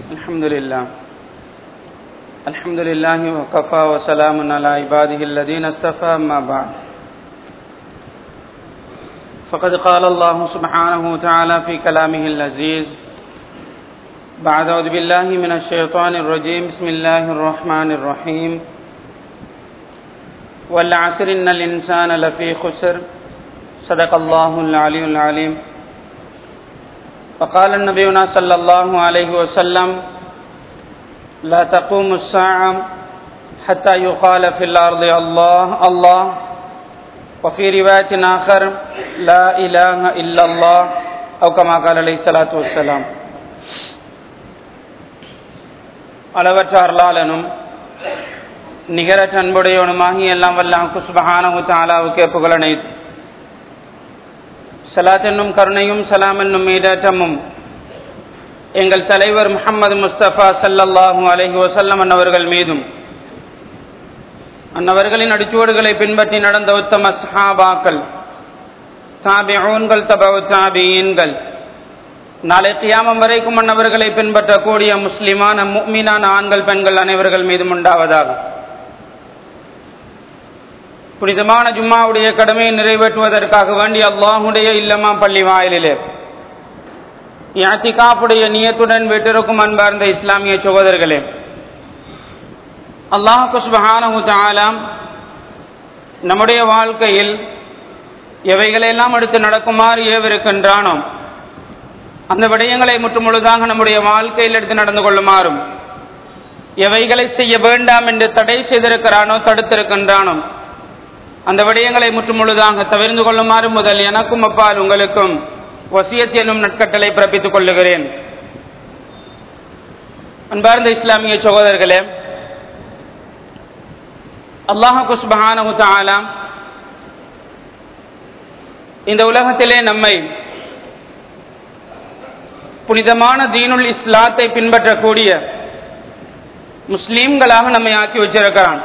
الحمد لله الحمد لله وكفى وسلام على عباده الذين اصطفى أما بعد فقد قال الله سبحانه وتعالى في كلامه اللذيذ بعد أعوذ بالله من الشيطان الرجيم بسم الله الرحمن الرحيم والعصر إن الإنسان لفي خسر صدق الله العلي العليم وقال النبينا صلى الله عليه وسلم لا تقوم الساعة حتى يقال في الأرض الله الله وفي رواية آخر لا إله إلا الله أو كما قال عليه الصلاة والسلام அளவற்ற அருளாளனும் நிகரற்ற அன்புடையவனுமாகி எல்லாம் வல்லாம் குஸ்பஹானஹு தாலாவுக்கு புகழனைத்து சலாத் என்னும் கருணையும் சலாம் என்னும் மீடற்றமும் எங்கள் தலைவர் முகமது முஸ்தபா சல்லல்லாஹூ அலஹி வசல்லம் அன்னவர்கள் மீதும் அன்னவர்களின் அடிச்சுவடுகளை பின்பற்றி நடந்த உத்தம சஹாபாக்கள் தாபிஊன்கள் தபவு தாபியீன்கள் நாளை கியாமம் வரைக்கும் அன்னவர்களை பின்பற்றக்கூடிய முஸ்லிமான முக்மீனான ஆண்கள் பெண்கள் அனைவர்கள் மீதும் உண்டாவதாக புனிதமான ஜும்மாவுடைய கடமையை நிறைவேற்றுவதற்காக வேண்டி அல்லாஹுடைய இல்லமா பள்ளி வாயிலே யாத்திகாப்புடைய நியத்துடன் வீட்டிருக்கும் அன்பார்ந்த இஸ்லாமிய சகோதரர்களே அல்லாஹ் குஸ்பஹானஹு தாலாம் நம்முடைய வாழ்க்கையில் எவைகளெல்லாம் எடுத்து நடக்குமாறு ஏவிருக்கின்றானோ அந்த விடயங்களை முற்றுமுழுதாக நம்முடைய வாழ்க்கையில் எடுத்து நடந்து கொள்ளுமாறும் எவைகளை செய்ய வேண்டாம் என்று தடை செய்திருக்கிறானோ தடுத்திருக்கின்றானோ அந்த விடயங்களை முற்றுமுழுதாக தவிர்ந்து கொள்ளுமாறு முதல் எனக்கும் அப்பால் உங்களுக்கும் வசியத் என்னும் நட்கட்டளை பிறப்பித்துக் கொள்ளுகிறேன் அன்பார்ந்த இஸ்லாமிய சகோதரர்களே அல்லாஹு குஸ்பஹானஹு தாலாம் இந்த உலகத்திலே நம்மை புனிதமான தீனுல் இஸ்லாத்தை பின்பற்றக்கூடிய முஸ்லீம்களாக நம்மை ஆக்கி வச்சிருக்கிறான்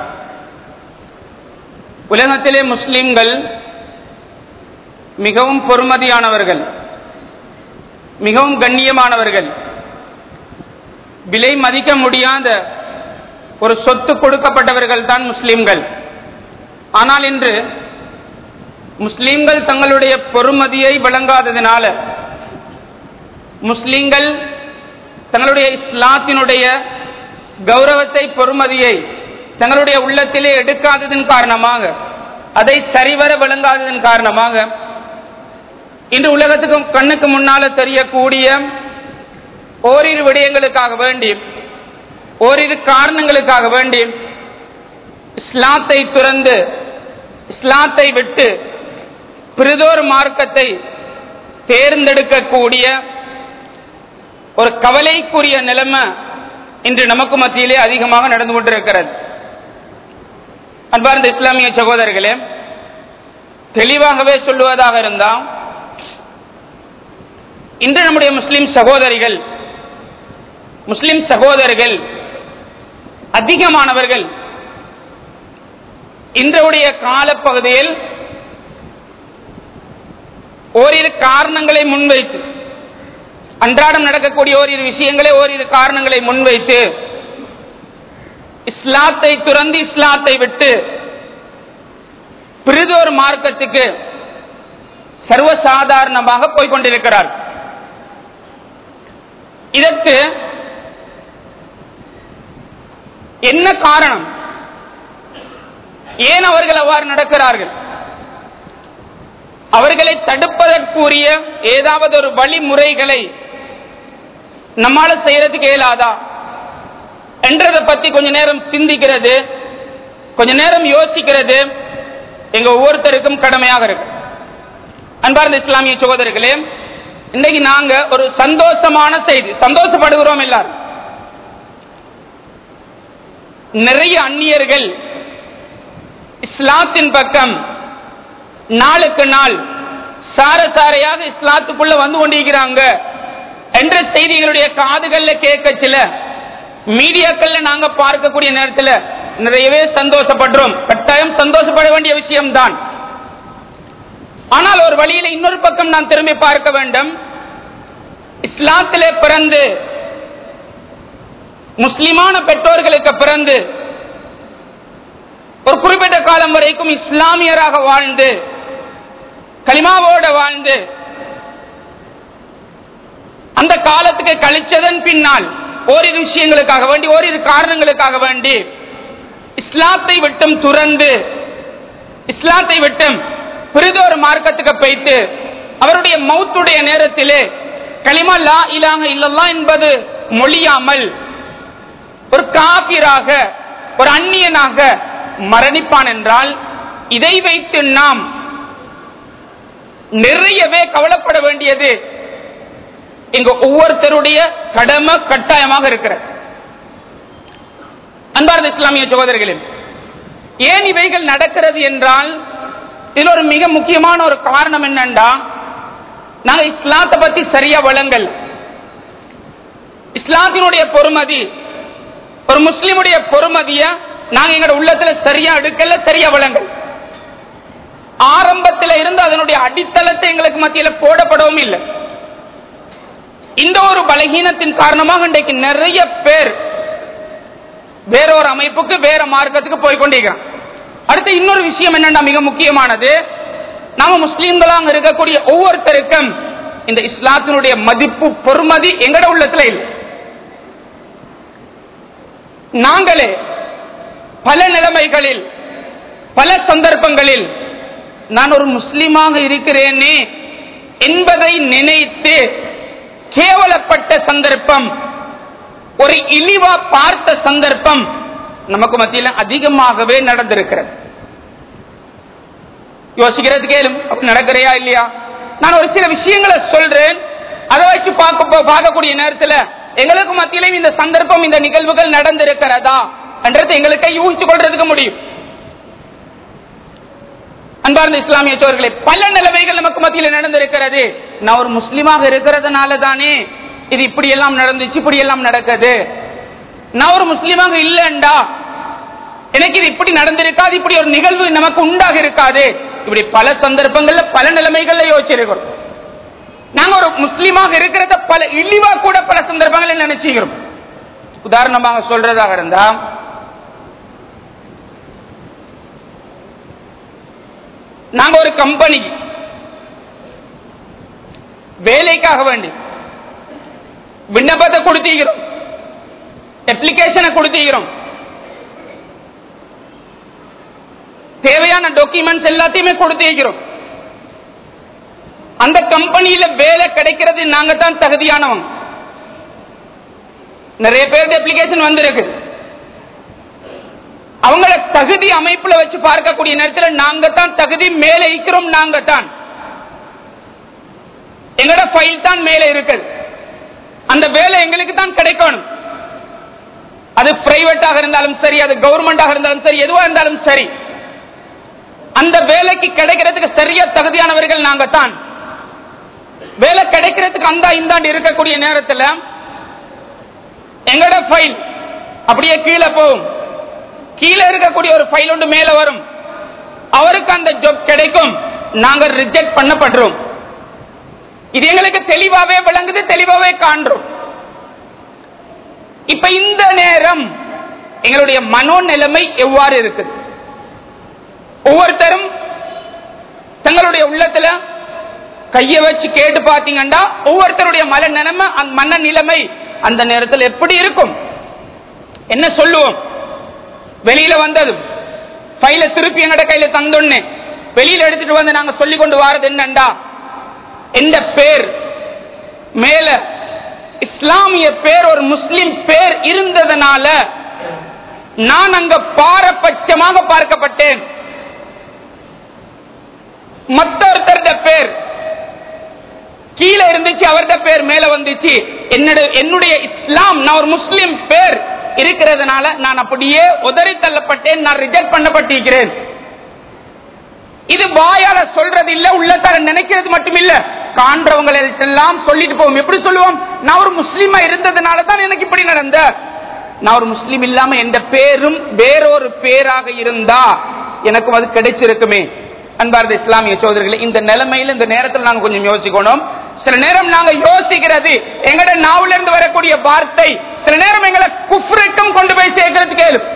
உலகத்திலே முஸ்லிம்கள் மிகவும் பொறுமதியானவர்கள் மிகவும் கண்ணியமானவர்கள் விலை மதிக்க முடியாத ஒரு சொத்து கொடுக்கப்பட்டவர்கள் தான் முஸ்லிம்கள் ஆனால் இன்று முஸ்லிம்கள் தங்களுடைய பொறுமதியை வழங்காததினால முஸ்லிம்கள் தங்களுடைய இஸ்லாத்தினுடைய கௌரவத்தை பொறுமதியை தங்களுடைய உள்ளத்திலே எடுக்காததன் காரணமாக அதை சரிவர விளங்காததன் காரணமாக இன்று உலகத்துக்கு கண்ணுக்கு முன்னால தெரியக்கூடிய ஓரிரு விடயங்களுக்காக வேண்டி ஓரிரு காரணங்களுக்காக வேண்டி இஸ்லாத்தை துறந்து இஸ்லாத்தை விட்டு பிரிதோர் மார்க்கத்தை தேர்ந்தெடுக்கக்கூடிய ஒரு கவலைக்குரிய நிலைமை இன்று நமக்கு மத்தியிலே அதிகமாக நடந்து கொண்டிருக்கிறது அன்பார்ந்த இஸ்லாமிய சகோதரர்களே தெளிவாகவே சொல்லுவதாக இருந்தால் இன்று நம்முடைய முஸ்லிம் சகோதரிகள் முஸ்லிம் சகோதரர்கள் அதிகமானவர்கள் இன்றைய காலப்பகுதியில் ஓரிரு காரணங்களை முன்வைத்து அன்றாடம் நடக்கக்கூடிய ஓரிரு விஷயங்களை ஓரிரு காரணங்களை முன்வைத்து இஸ்லாத்தை துறந்து இஸ்லாத்தை விட்டு பிரிதோர் மார்க்கத்துக்கு சர்வசாதாரணமாக போய்கொண்டிருக்கிறார் இதற்கு என்ன காரணம் ஏன் அவர்கள் அவ்வாறு நடக்கிறார்கள் அவர்களை தடுப்பதற்குரிய ஏதாவது ஒரு வழிமுறைகளை நம்மால செய்யறதுக்கு இயலாதா என்றதை பத்தி கொஞ்ச நேரம் சிந்திக்கிறது கொஞ்ச நேரம் யோசிக்கிறது எங்க ஒவ்வொருத்தருக்கும் கடமையாக இருக்கு அன்பார்ந்த இஸ்லாமிய சகோதரர்களே இன்னைக்கு நாங்க ஒரு சந்தோஷமான செய்தி சந்தோஷப்படுகிறோம் எல்லாரும் நிறைய அந்நியர்கள் இஸ்லாத்தின் பக்கம் நாளுக்கு நாள் சாரசாரையாக இஸ்லாத்துக்குள்ள வந்து கொண்டிருக்கிறாங்க என்ற செய்திகளுடைய காதுகள்ல கேட்க சில மீடியாக்கள்ல நாங்க பார்க்கக்கூடிய நேரத்தில் நிறையவே சந்தோஷப்படுறோம் கட்டாயம் சந்தோஷப்பட வேண்டிய விஷயம்தான் ஆனால் ஒரு வழியில இன்னொரு பக்கம் நான் திரும்பி பார்க்க வேண்டும் இஸ்லாத்திலே பிறந்து முஸ்லிமான பெற்றோர்களுக்கு பிறந்து ஒரு குறிப்பிட்ட காலம் வரைக்கும் இஸ்லாமியராக வாழ்ந்து கலிமாவோட வாழ்ந்து அந்த காலத்துக்கு கழிச்சதன் பின்னால் ஓரிரு விஷயங்களுக்காக வேண்டி ஓரிரு காரணங்களுக்காக வேண்டி இஸ்லாத்தை விட்டும் துறந்து இஸ்லாத்தை விட்டும் பிரிதொரு மார்க்கத்துக்கு போய்த்து அவருடைய மௌத்துடைய நேரத்திலே களிமா லா இலாக இல்லல்லா என்பது மொழியாமல் ஒரு காபிராக ஒரு அந்நியனாக மரணிப்பான் என்றால் இதை வைத்து நாம் நிறையவே கவலைப்பட வேண்டியது எங்க ஒவ்வொருத்தருடைய கடமை கட்டாயமாக இருக்கிறது அன்பார்ந்த இஸ்லாமிய சகோதரர்களே ஏன் இவைகள் நடக்கிறது என்றால் இதுல ஒரு மிக முக்கியமான ஒரு காரணம் என்னண்டா நாங்க இஸ்லாத்தை பத்தி சரியா வழங்கல் இஸ்லாத்தினுடைய பொறுமதி ஒரு முஸ்லிமுடைய பொறுமதிய நாங்க எங்களோட உள்ளத்துல சரியா எடுக்கல சரியா வழங்கல் ஆரம்பத்தில் இருந்து அதனுடைய அடித்தளத்தை எங்களுக்கு மத்தியில போடப்படவும் இல்லை இந்த ஒரு பலகீனத்தின் காரணமாக இன்றைக்கு நிறைய பேர் வேறொரு அமைப்புக்கு வேற மார்க்கத்துக்கு போய் கொண்டிருக்கிறான் அடுத்து இன்னொரு விஷயம் என்னன்னா மிக முக்கியமானது நாம முஸ்லீம்களாக இருக்கக்கூடிய ஒவ்வொருத்தருக்கும் இந்த இஸ்லாத்தினுடைய மதிப்பு பொறுமதி எங்கட உள்ளத்துல இல்லை நாங்களே பல நிலைமைகளில் பல சந்தர்ப்பங்களில் நான் ஒரு முஸ்லீமாக இருக்கிறேனே என்பதை நினைத்து கேவலப்பட்ட சந்தர்ப்பம் ஒரு இழிவா பார்த்த சந்தர்ப்பம் நமக்கு மத்தியில் அதிகமாகவே நடந்திருக்கிறது யோசிக்கிறது கேளும் அப்படி நடக்கிறையா இல்லையா நான் ஒரு சில விஷயங்களை சொல்றேன் அதை வச்சு பார்க்க பார்க்கக்கூடிய நேரத்தில் எங்களுக்கு மத்தியிலும் இந்த சந்தர்ப்பம் இந்த நிகழ்வுகள் நடந்திருக்கிறதா என்றது எங்களுக்கு யூகித்துக் கொள்றதுக்கு முடியும் அன்பார்ந்த இஸ்லாமிய சோழர்களே பல நிலைமைகள் நமக்கு மத்தியில் நடந்திருக்கிறது நான் ஒரு முஸ்லீமாக இருக்கிறதுனால தானே இது இப்படி எல்லாம் நடந்துச்சு இப்படி எல்லாம் நடக்குது நான் ஒரு முஸ்லீமாக இல்லைண்டா எனக்கு இது இப்படி நடந்திருக்காது இப்படி ஒரு நிகழ்வு நமக்கு உண்டாக இருக்காது இப்படி பல சந்தர்ப்பங்கள்ல பல நிலைமைகள்ல யோசிச்சிருக்கிறோம் நாங்க ஒரு முஸ்லீமாக இருக்கிறத பல இழிவா கூட பல சந்தர்ப்பங்களில் நினைச்சுக்கிறோம் உதாரணமாக சொல்றதாக இருந்தா நாங்க ஒரு கம்பெனி வேலைக்காக வேண்டி விண்ணப்பத்தை கொடுத்திருக்கிறோம் அப்ளிகேஷனை கொடுத்திருக்கிறோம் தேவையான டாக்குமெண்ட்ஸ் எல்லாத்தையுமே கொடுத்திருக்கிறோம் அந்த கம்பெனியில வேலை கிடைக்கிறது நாங்க தான் தகுதியானவங்க நிறைய பேருக்கு அப்ளிகேஷன் வந்திருக்கு அவங்கள தகுதி அமைப்புல வச்சு பார்க்கக்கூடிய நேரத்தில் நாங்க தான் தகுதி மேலே இருக்கிறோம் நாங்க தான் எங்களோட ஃபைல் தான் மேலே இருக்குது அந்த வேலை எங்களுக்கு தான் கிடைக்கணும் அது பிரைவேட்டாக இருந்தாலும் சரி அது கவர்மெண்டாக இருந்தாலும் சரி எதுவா இருந்தாலும் சரி அந்த வேலைக்கு கிடைக்கிறதுக்கு சரியா தகுதியானவர்கள் நாங்க தான் வேலை கிடைக்கிறதுக்கு அந்த இந்தாண்டு இருக்கக்கூடிய நேரத்தில் எங்களோட ஃபைல் அப்படியே கீழே போகும் கீழே இருக்கக்கூடிய ஒரு ஃபைல் ஒன்று மேல வரும் அவருக்கு அந்த ஜாப் கிடைக்கும் நாங்க ரிஜெக்ட் பண்ணப்படுறோம் இது எங்களுக்கு தெளிவாவே விளங்குது தெளிவாவே காண்றோம் இப்ப இந்த நேரம் எங்களுடைய மனோநிலைமை எவ்வாறு இருக்குது ஒவ்வொருத்தரும் தங்களுடைய உள்ளத்துல கைய வச்சு கேட்டு பாத்தீங்கன்னா ஒவ்வொருத்தருடைய மன நிலைமை மன நிலைமை அந்த நேரத்தில் எப்படி இருக்கும் என்ன சொல்லுவோம் வெளியில வந்ததும் ஃபைல திருப்பி எங்கட கையில தந்தோன்னு வெளியில எடுத்துட்டு வந்து நாங்க சொல்லி கொண்டு வாரது என்னண்டா எந்த பேர் மேல இஸ்லாமிய பேர் ஒரு முஸ்லிம் பேர் இருந்ததுனால நான் அங்க பாரபட்சமாக பார்க்கப்பட்டேன் மற்றொருத்தருட பேர் கீழே இருந்துச்சு அவருடைய பேர் மேல வந்துச்சு என்னுடைய என்னுடைய இஸ்லாம் நான் ஒரு முஸ்லிம் பேர் இருக்கிறதுனால நான் அப்படியே உதறி தள்ளப்பட்டேன் நான் ரிஜெக்ட் பண்ணப்பட்டிருக்கிறேன் இது வாயால சொல்றது இல்ல உள்ளத்தால நினைக்கிறது மட்டும் இல்ல காண்றவங்களை எல்லாம் சொல்லிட்டு போவோம் எப்படி சொல்லுவோம் நான் ஒரு முஸ்லீமா இருந்ததுனால தான் எனக்கு இப்படி நடந்த நான் ஒரு முஸ்லீம் இல்லாம எந்த பேரும் வேறொரு பேராக இருந்தா எனக்கும் அது கிடைச்சிருக்குமே அன்பார்ந்த இஸ்லாமிய சோதரிகளை இந்த நிலைமையில இந்த நேரத்தில் நாங்க கொஞ்சம் யோசிக்கணும் சில நேரம் நாங்க யோசிக்கிறது எங்கட நாவில இருந்து வரக்கூடிய வார்த்தை சில நேரம் எங்களை குஃப்ருக்கும் கொண்டு போய் சேர்க்கறதுக்கு ஏழும்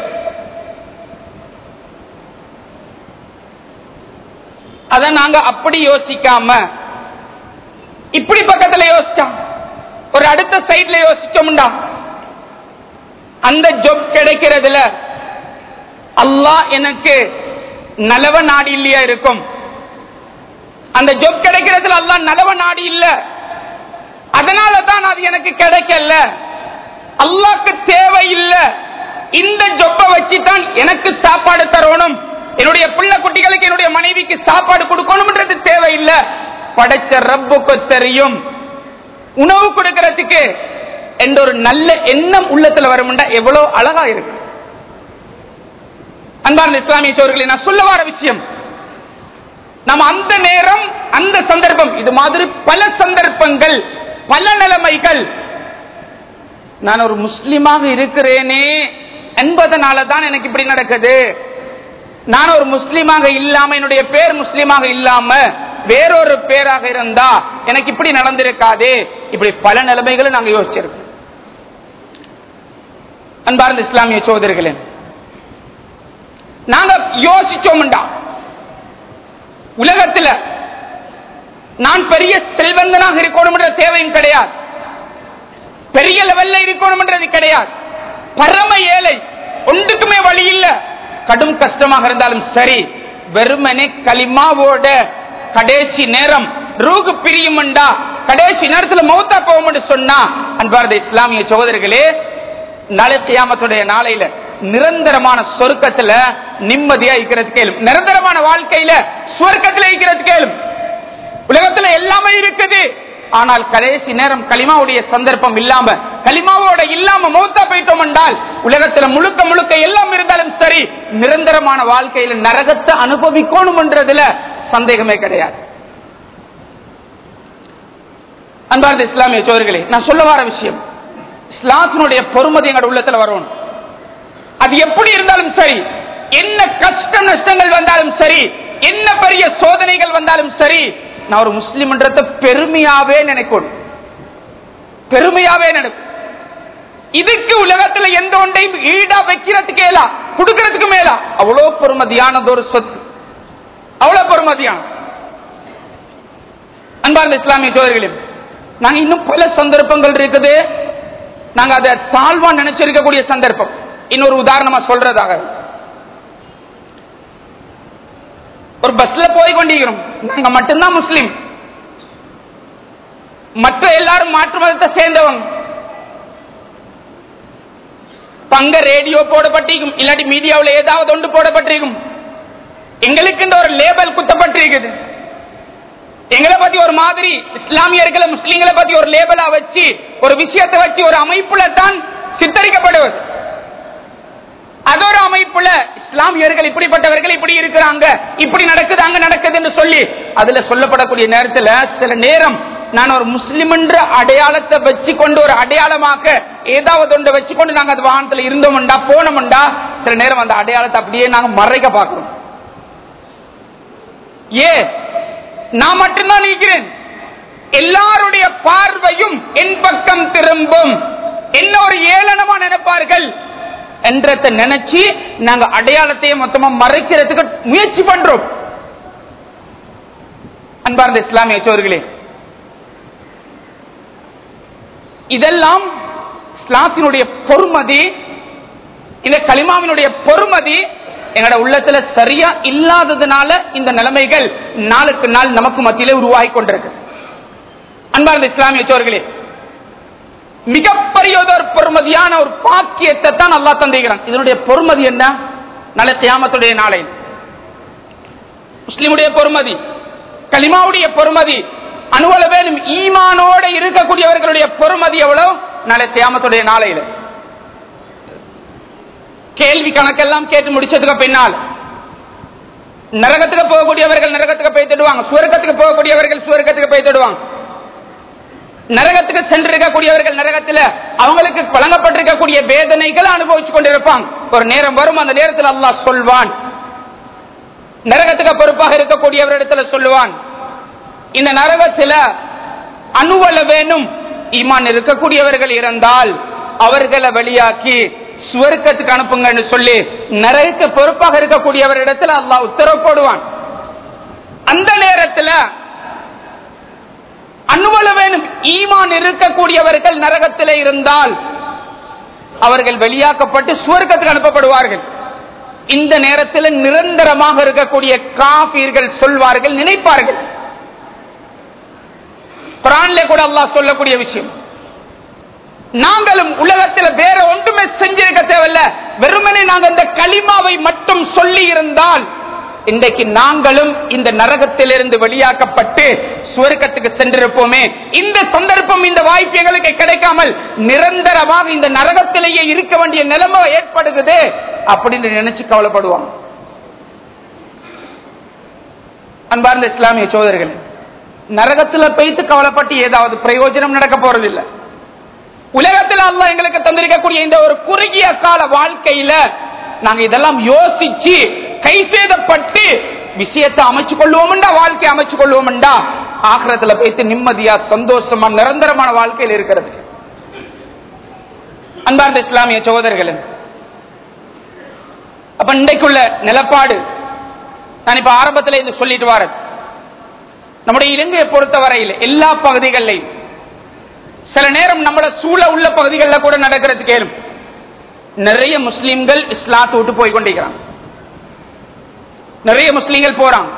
அத நாங்க அப்படி யோசிக்காம இப்படி பக்கத்துல யோசிச்சோம் ஒரு அடுத்த சைட்ல யோசிச்சோம்டா அந்த ஜொப் கிடைக்கிறதுல அல்லாஹ் எனக்கு நலவ நாடி இல்லையா இருக்கும் அந்த ஜொப் கிடைக்கிறதுல அல்லாஹ் நலவ நாடி இல்ல அதனால தான் அது எனக்கு கிடைக்கல அல்லாஹ்க்கு தேவை இல்ல இந்த ஜொப்ப வச்சு தான் எனக்கு சாப்பாடு தரணும் என்னுடைய பிள்ளை குட்டிகளுக்கு என்னுடைய மனைவிக்கு சாப்பாடு கொடுக்கணும்ன்றது தேவையில்லை படைச்ச ரப்புக்கு தெரியும் உணவு கொடுக்கறதுக்கு என்ற ஒரு நல்ல எண்ணம் உள்ளத்துல வரும்டா எவ்வளவு அழகா இருக்கு அன்பார்ந்த இஸ்லாமிய சோர்களே நான் சொல்ல வர விஷயம் நம்ம அந்த நேரம் அந்த சந்தர்ப்பம் இது மாதிரி பல சந்தர்ப்பங்கள் பல நிலைமைகள் நான் ஒரு முஸ்லிமாக இருக்கிறேனே என்பதனால தான் எனக்கு இப்படி நடக்குது நான் ஒரு முஸ்லிமாக இல்லாம என்னுடைய பேர் முஸ்லிமாக இல்லாம வேறொரு பேராக இருந்தா எனக்கு இப்படி நடந்திருக்காது இப்படி பல நிலைமைகளை நாங்க யோசிச்சிருக்கோம் அன்பார்ந்த இஸ்லாமிய சோதர்களே நாங்க யோசிச்சோம்டா உலகத்துல நான் பெரிய செல்வந்தனாக இருக்கணும்ன்ற தேவையும் கிடையாது பெரிய லெவல்ல இருக்கணும்ன்றது கிடையாது பரம ஏழை ஒன்றுக்குமே வழி இல்ல கடும் கஷ்டமாக இருந்தாலும் சரி வெறுமனே களிமாவோட கடைசி நேரம் ரூகு பிரியும்டா கடைசி நேரத்துல மௌத்தா போகும்னு சொன்னா அன்பார்ந்த இஸ்லாமிய சகோதரர்களே நாளை கியாமத்துடைய நாளையில நிரந்தரமான சொர்க்கத்துல நிம்மதியா இருக்கிறது கேளும் நிரந்தரமான வாழ்க்கையில சொர்க்கத்துல இருக்கிறது கேளும் உலகத்துல எல்லாமே இருக்குது ஆனால் கடைசி நேரம் களிமாவுடைய சந்தர்ப்பம் இல்லாம களிமாவோட இல்லாம மௌத்தா போயிட்டோம் என்றால் உலகத்துல முழுக்க முழுக்க எல்லாம் இருந்தாலும் சரி நிரந்தரமான வாழ்க்கையில நரகத்தை அனுபவிக்கணும்ன்றதுல சந்தேகமே கிடையாது அன்பார்ந்த இஸ்லாமிய சோதர்களே நான் சொல்ல வர விஷயம் இஸ்லாத்தினுடைய பொறுமதி எங்களோட உள்ளத்துல வரணும் அது எப்படி இருந்தாலும் சரி என்ன கஷ்ட நஷ்டங்கள் வந்தாலும் சரி என்ன பெரிய சோதனைகள் வந்தாலும் சரி நான் ஒரு முஸ்லிம்ன்றத பெருமையாவே நினைக்கணும் பெருமையாவே நினைக்கும் இதுக்கு உலகத்துல எந்த ஒன்றையும் ஈடா வைக்கிறதுக்கு மேலா கொடுக்கறதுக்கு மேலா அவ்வளவு பொறுமதியானது ஒரு சொத்து அவ்வளவு பொறுமதியான அன்பார்ந்த இஸ்லாமிய சோதர்களே நாங்க இன்னும் பல சந்தர்ப்பங்கள் இருக்குது நாங்க அதை தாழ்வா நினைச்சிருக்கக்கூடிய சந்தர்ப்பம் இன்னொரு உதாரணமா சொல்றதாக ஒரு பஸ்ல போய் கொண்டிருக்கிறோம் நாங்க மட்டும்தான் முஸ்லிம் மற்ற எல்லாரும் மாற்று மதத்தை சேர்ந்தவங்க பங்க ரேடியோ போடப்பட்டிருக்கும் இல்லாட்டி மீடியாவில் ஏதாவது ஒன்று போடப்பட்டிருக்கும் எங்களுக்கு இந்த ஒரு லேபல் குத்தப்பட்டிருக்குது எங்களை பத்தி ஒரு மாதிரி இஸ்லாமியர்களை முஸ்லீம்களை பத்தி ஒரு லேபலா வச்சு ஒரு விஷயத்தை வச்சு ஒரு அமைப்புல தான் சித்தரிக்கப்படுவது அது ஒரு அமைப்புல இஸ்லாமியர்கள் இப்படிப்பட்டவர்கள் இப்படி இருக்கிறாங்க இப்படி நடக்குது அங்க நடக்குதுன்னு சொல்லி அதுல சொல்லப்படக்கூடிய நேரத்துல சில நேரம் நான் ஒரு முஸ்லிம் என்ற அடையாளத்தை வச்சு கொண்டு ஒரு அடையாளமாக ஏதாவது ஒன்றை வச்சு கொண்டு நாங்க அது வாகனத்துல இருந்தோம்டா போனோம்டா சில நேரம் அந்த அடையாளத்தை அப்படியே நாங்க மறைக்க பார்க்கிறோம் ஏ நான் மட்டும்தான் நிற்கிறேன் எல்லாருடைய பார்வையும் என் பக்கம் திரும்பும் என்ன ஒரு ஏளனமா நினைப்பார்கள் என்றத நினைச்சு நாங்க அடையாளத்தையே மொத்தமா மறைக்கிறதுக்கு முயற்சி பண்றோம் அன்பார்ந்த இஸ்லாமிய சோர்களே இதெல்லாம் இஸ்லாத்தினுடைய பொறுமதி இந்த களிமாவினுடைய பொறுமதி எங்களோட உள்ளத்துல சரியா இல்லாததுனால இந்த நிலைமைகள் நாளுக்கு நாள் நமக்கு மத்தியிலே உருவாகி கொண்டிருக்கு அன்பார்ந்த இஸ்லாமிய சோர்களே மிகப்பெரிய ஒரு பொறுமதியான ஒரு பாக்கியத்தை தான் அல்லா தந்திருக்கிறான் இதனுடைய பொறுமதி என்ன நல்ல தியாமத்துடைய நாளை முஸ்லிமுடைய பொறுமதி கலிமாவுடைய பொறுமதி அணுவல வேணும் ஈமானோட இருக்கக்கூடியவர்களுடைய பொறுமதி எவ்வளவு நாளை தியாமத்துடைய நாளையில கேள்வி கணக்கெல்லாம் கேட்டு முடிச்சதுக்கு பின்னால் நரகத்துக்கு போகக்கூடியவர்கள் நரகத்துக்கு போய் தேடுவாங்க சுவர்க்கத்துக்கு போகக்கூடியவர்கள் சுவர்க்கத்துக்கு போய் தேடுவாங்க நரகத்துக்கு சென்றிருக்கக்கூடியவர்கள் நரகத்தில் அவங்களுக்கு வழங்கப்பட்டிருக்கக்கூடிய வேதனைகளை அனுபவிச்சு கொண்டிருப்பாங்க ஒரு நேரம் வரும் அந்த நேரத்தில் அல்லாஹ் சொல்வான் நரகத்துக்கு பொறுப்பாக இருக்கக்கூடியவரிடத்துல சொல்லுவான் இந்த நரகத்தில் அணுவல வேணும் ஈமான் இருக்கக்கூடியவர்கள் இருந்தால் அவர்களை வெளியாக்கி சுவர்க்கத்துக்கு அனுப்புங்கன்னு சொல்லி நரகக்கு பொறுப்பாக இருக்கக்கூடியவரிடத்துல அல்லாஹ் உத்தரவு போடுவான் அந்த நேரத்தில் அனுமல வேணும் ஈமான் இருக்கக்கூடியவர்கள் நரகத்தில் இருந்தால் அவர்கள் வெளியாக்கப்பட்டு சுவர்க்கத்துக்கு அனுப்பப்படுவார்கள் இந்த நேரத்தில் நிரந்தரமாக இருக்கக்கூடிய காபீர்கள் சொல்வார்கள் நினைப்பார்கள் குரான்ல கூட அல்லாஹ் சொல்லக்கூடிய விஷயம் நாங்களும் உலகத்தில் வேற ஒன்றுமே செஞ்சிருக்க தேவையில்ல வெறுமனே நாங்கள் இந்த களிமாவை மட்டும் சொல்லி இருந்தால் இன்றைக்கு நாங்களும் இந்த நரகத்திலிருந்து வெளியாக்கப்பட்டு சுவர்க்கத்துக்கு சென்றிருப்போமே இந்த சந்தர்ப்பம் இந்த வாய்ப்பு எங்களுக்கு கிடைக்காமல் நிரந்தரமாக இந்த நரகத்திலேயே இருக்க வேண்டிய நிலைமை ஏற்படுகிறது அப்படின்னு நினைச்சு கவலைப்படுவாங்க அன்பார்ந்த இஸ்லாமிய சோதர்கள் நரகத்துல போய்த்து கவலைப்பட்டு ஏதாவது பிரயோஜனம் நடக்க போறதில்லை உலகத்தில் அல்லாஹ் எங்களுக்கு தந்திருக்கக்கூடிய இந்த ஒரு குறுகிய கால வாழ்க்கையில நாங்க இதெல்லாம் யோசிச்சு கை சேதப்பட்டு விஷயத்தை அமைச்சு கொள்வோம்டா வாழ்க்கை அமைச்சு கொள்வோம்டா ஆகிரத்துல போயிட்டு நிம்மதியா சந்தோஷமா நிரந்தரமான வாழ்க்கையில் இருக்கிறது அன்பார்ந்த இஸ்லாமிய சகோதரர்கள் அப்ப இன்றைக்குள்ள நிலப்பாடு நான் இப்ப ஆரம்பத்தில் இருந்து சொல்லிட்டு வரேன் நம்முடைய இலங்கையை பொறுத்தவரையில் எல்லா பகுதிகளிலையும் சில நேரம் நம்மள சூழ உள்ள பகுதிகளில் கூட நடக்கிறது கேளும் நிறைய முஸ்லிம்கள் இஸ்லாத்தை விட்டு போய் கொண்டிருக்கிறாங்க நிறைய முஸ்லிம்கள் போறாங்க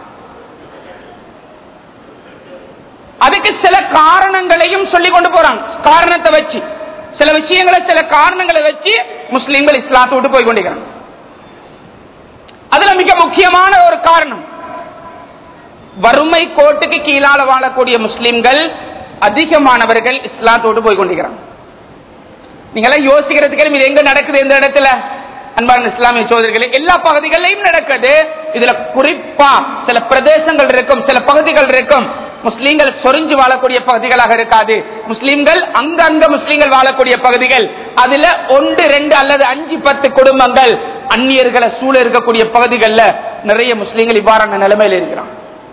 அதுக்கு சில காரணங்களையும் சொல்லி கொண்டு போறாங்க காரணத்தை வச்சு சில விஷயங்களை சில காரணங்களை வச்சு முஸ்லிம்கள் இஸ்லாத்தை விட்டு போய் கொண்டிருக்கிறாங்க அதுல மிக முக்கியமான ஒரு காரணம் வறுமை கோட்டுக்கு கீழால வாழக்கூடிய முஸ்லிம்கள் அதிகமானவர்கள் இஸ்லாத்தோடு போய் கொண்டிருக்கிறாங்க நீங்களாம் யோசிக்கிறதுக்கு இது எங்க நடக்குது எந்த இடத்துல அன்பான இஸ்லாமிய சோதரிகளே எல்லா பகுதிகளிலும் நடக்குது இதுல குறிப்பா சில பிரதேசங்கள் இருக்கும் சில பகுதிகள் இருக்கும் முஸ்லீம்கள் சொரிஞ்சு வாழக்கூடிய பகுதிகளாக இருக்காது முஸ்லீம்கள் அங்கங்க முஸ்லீம்கள் வாழக்கூடிய பகுதிகள் அதுல ஒன்று ரெண்டு அல்லது அஞ்சு பத்து குடும்பங்கள் அந்நியர்களை சூழ இருக்கக்கூடிய பகுதிகளில் நிறைய முஸ்லீம்கள் இவ்வாறான நிலைமையில் இருக்கிறாங்க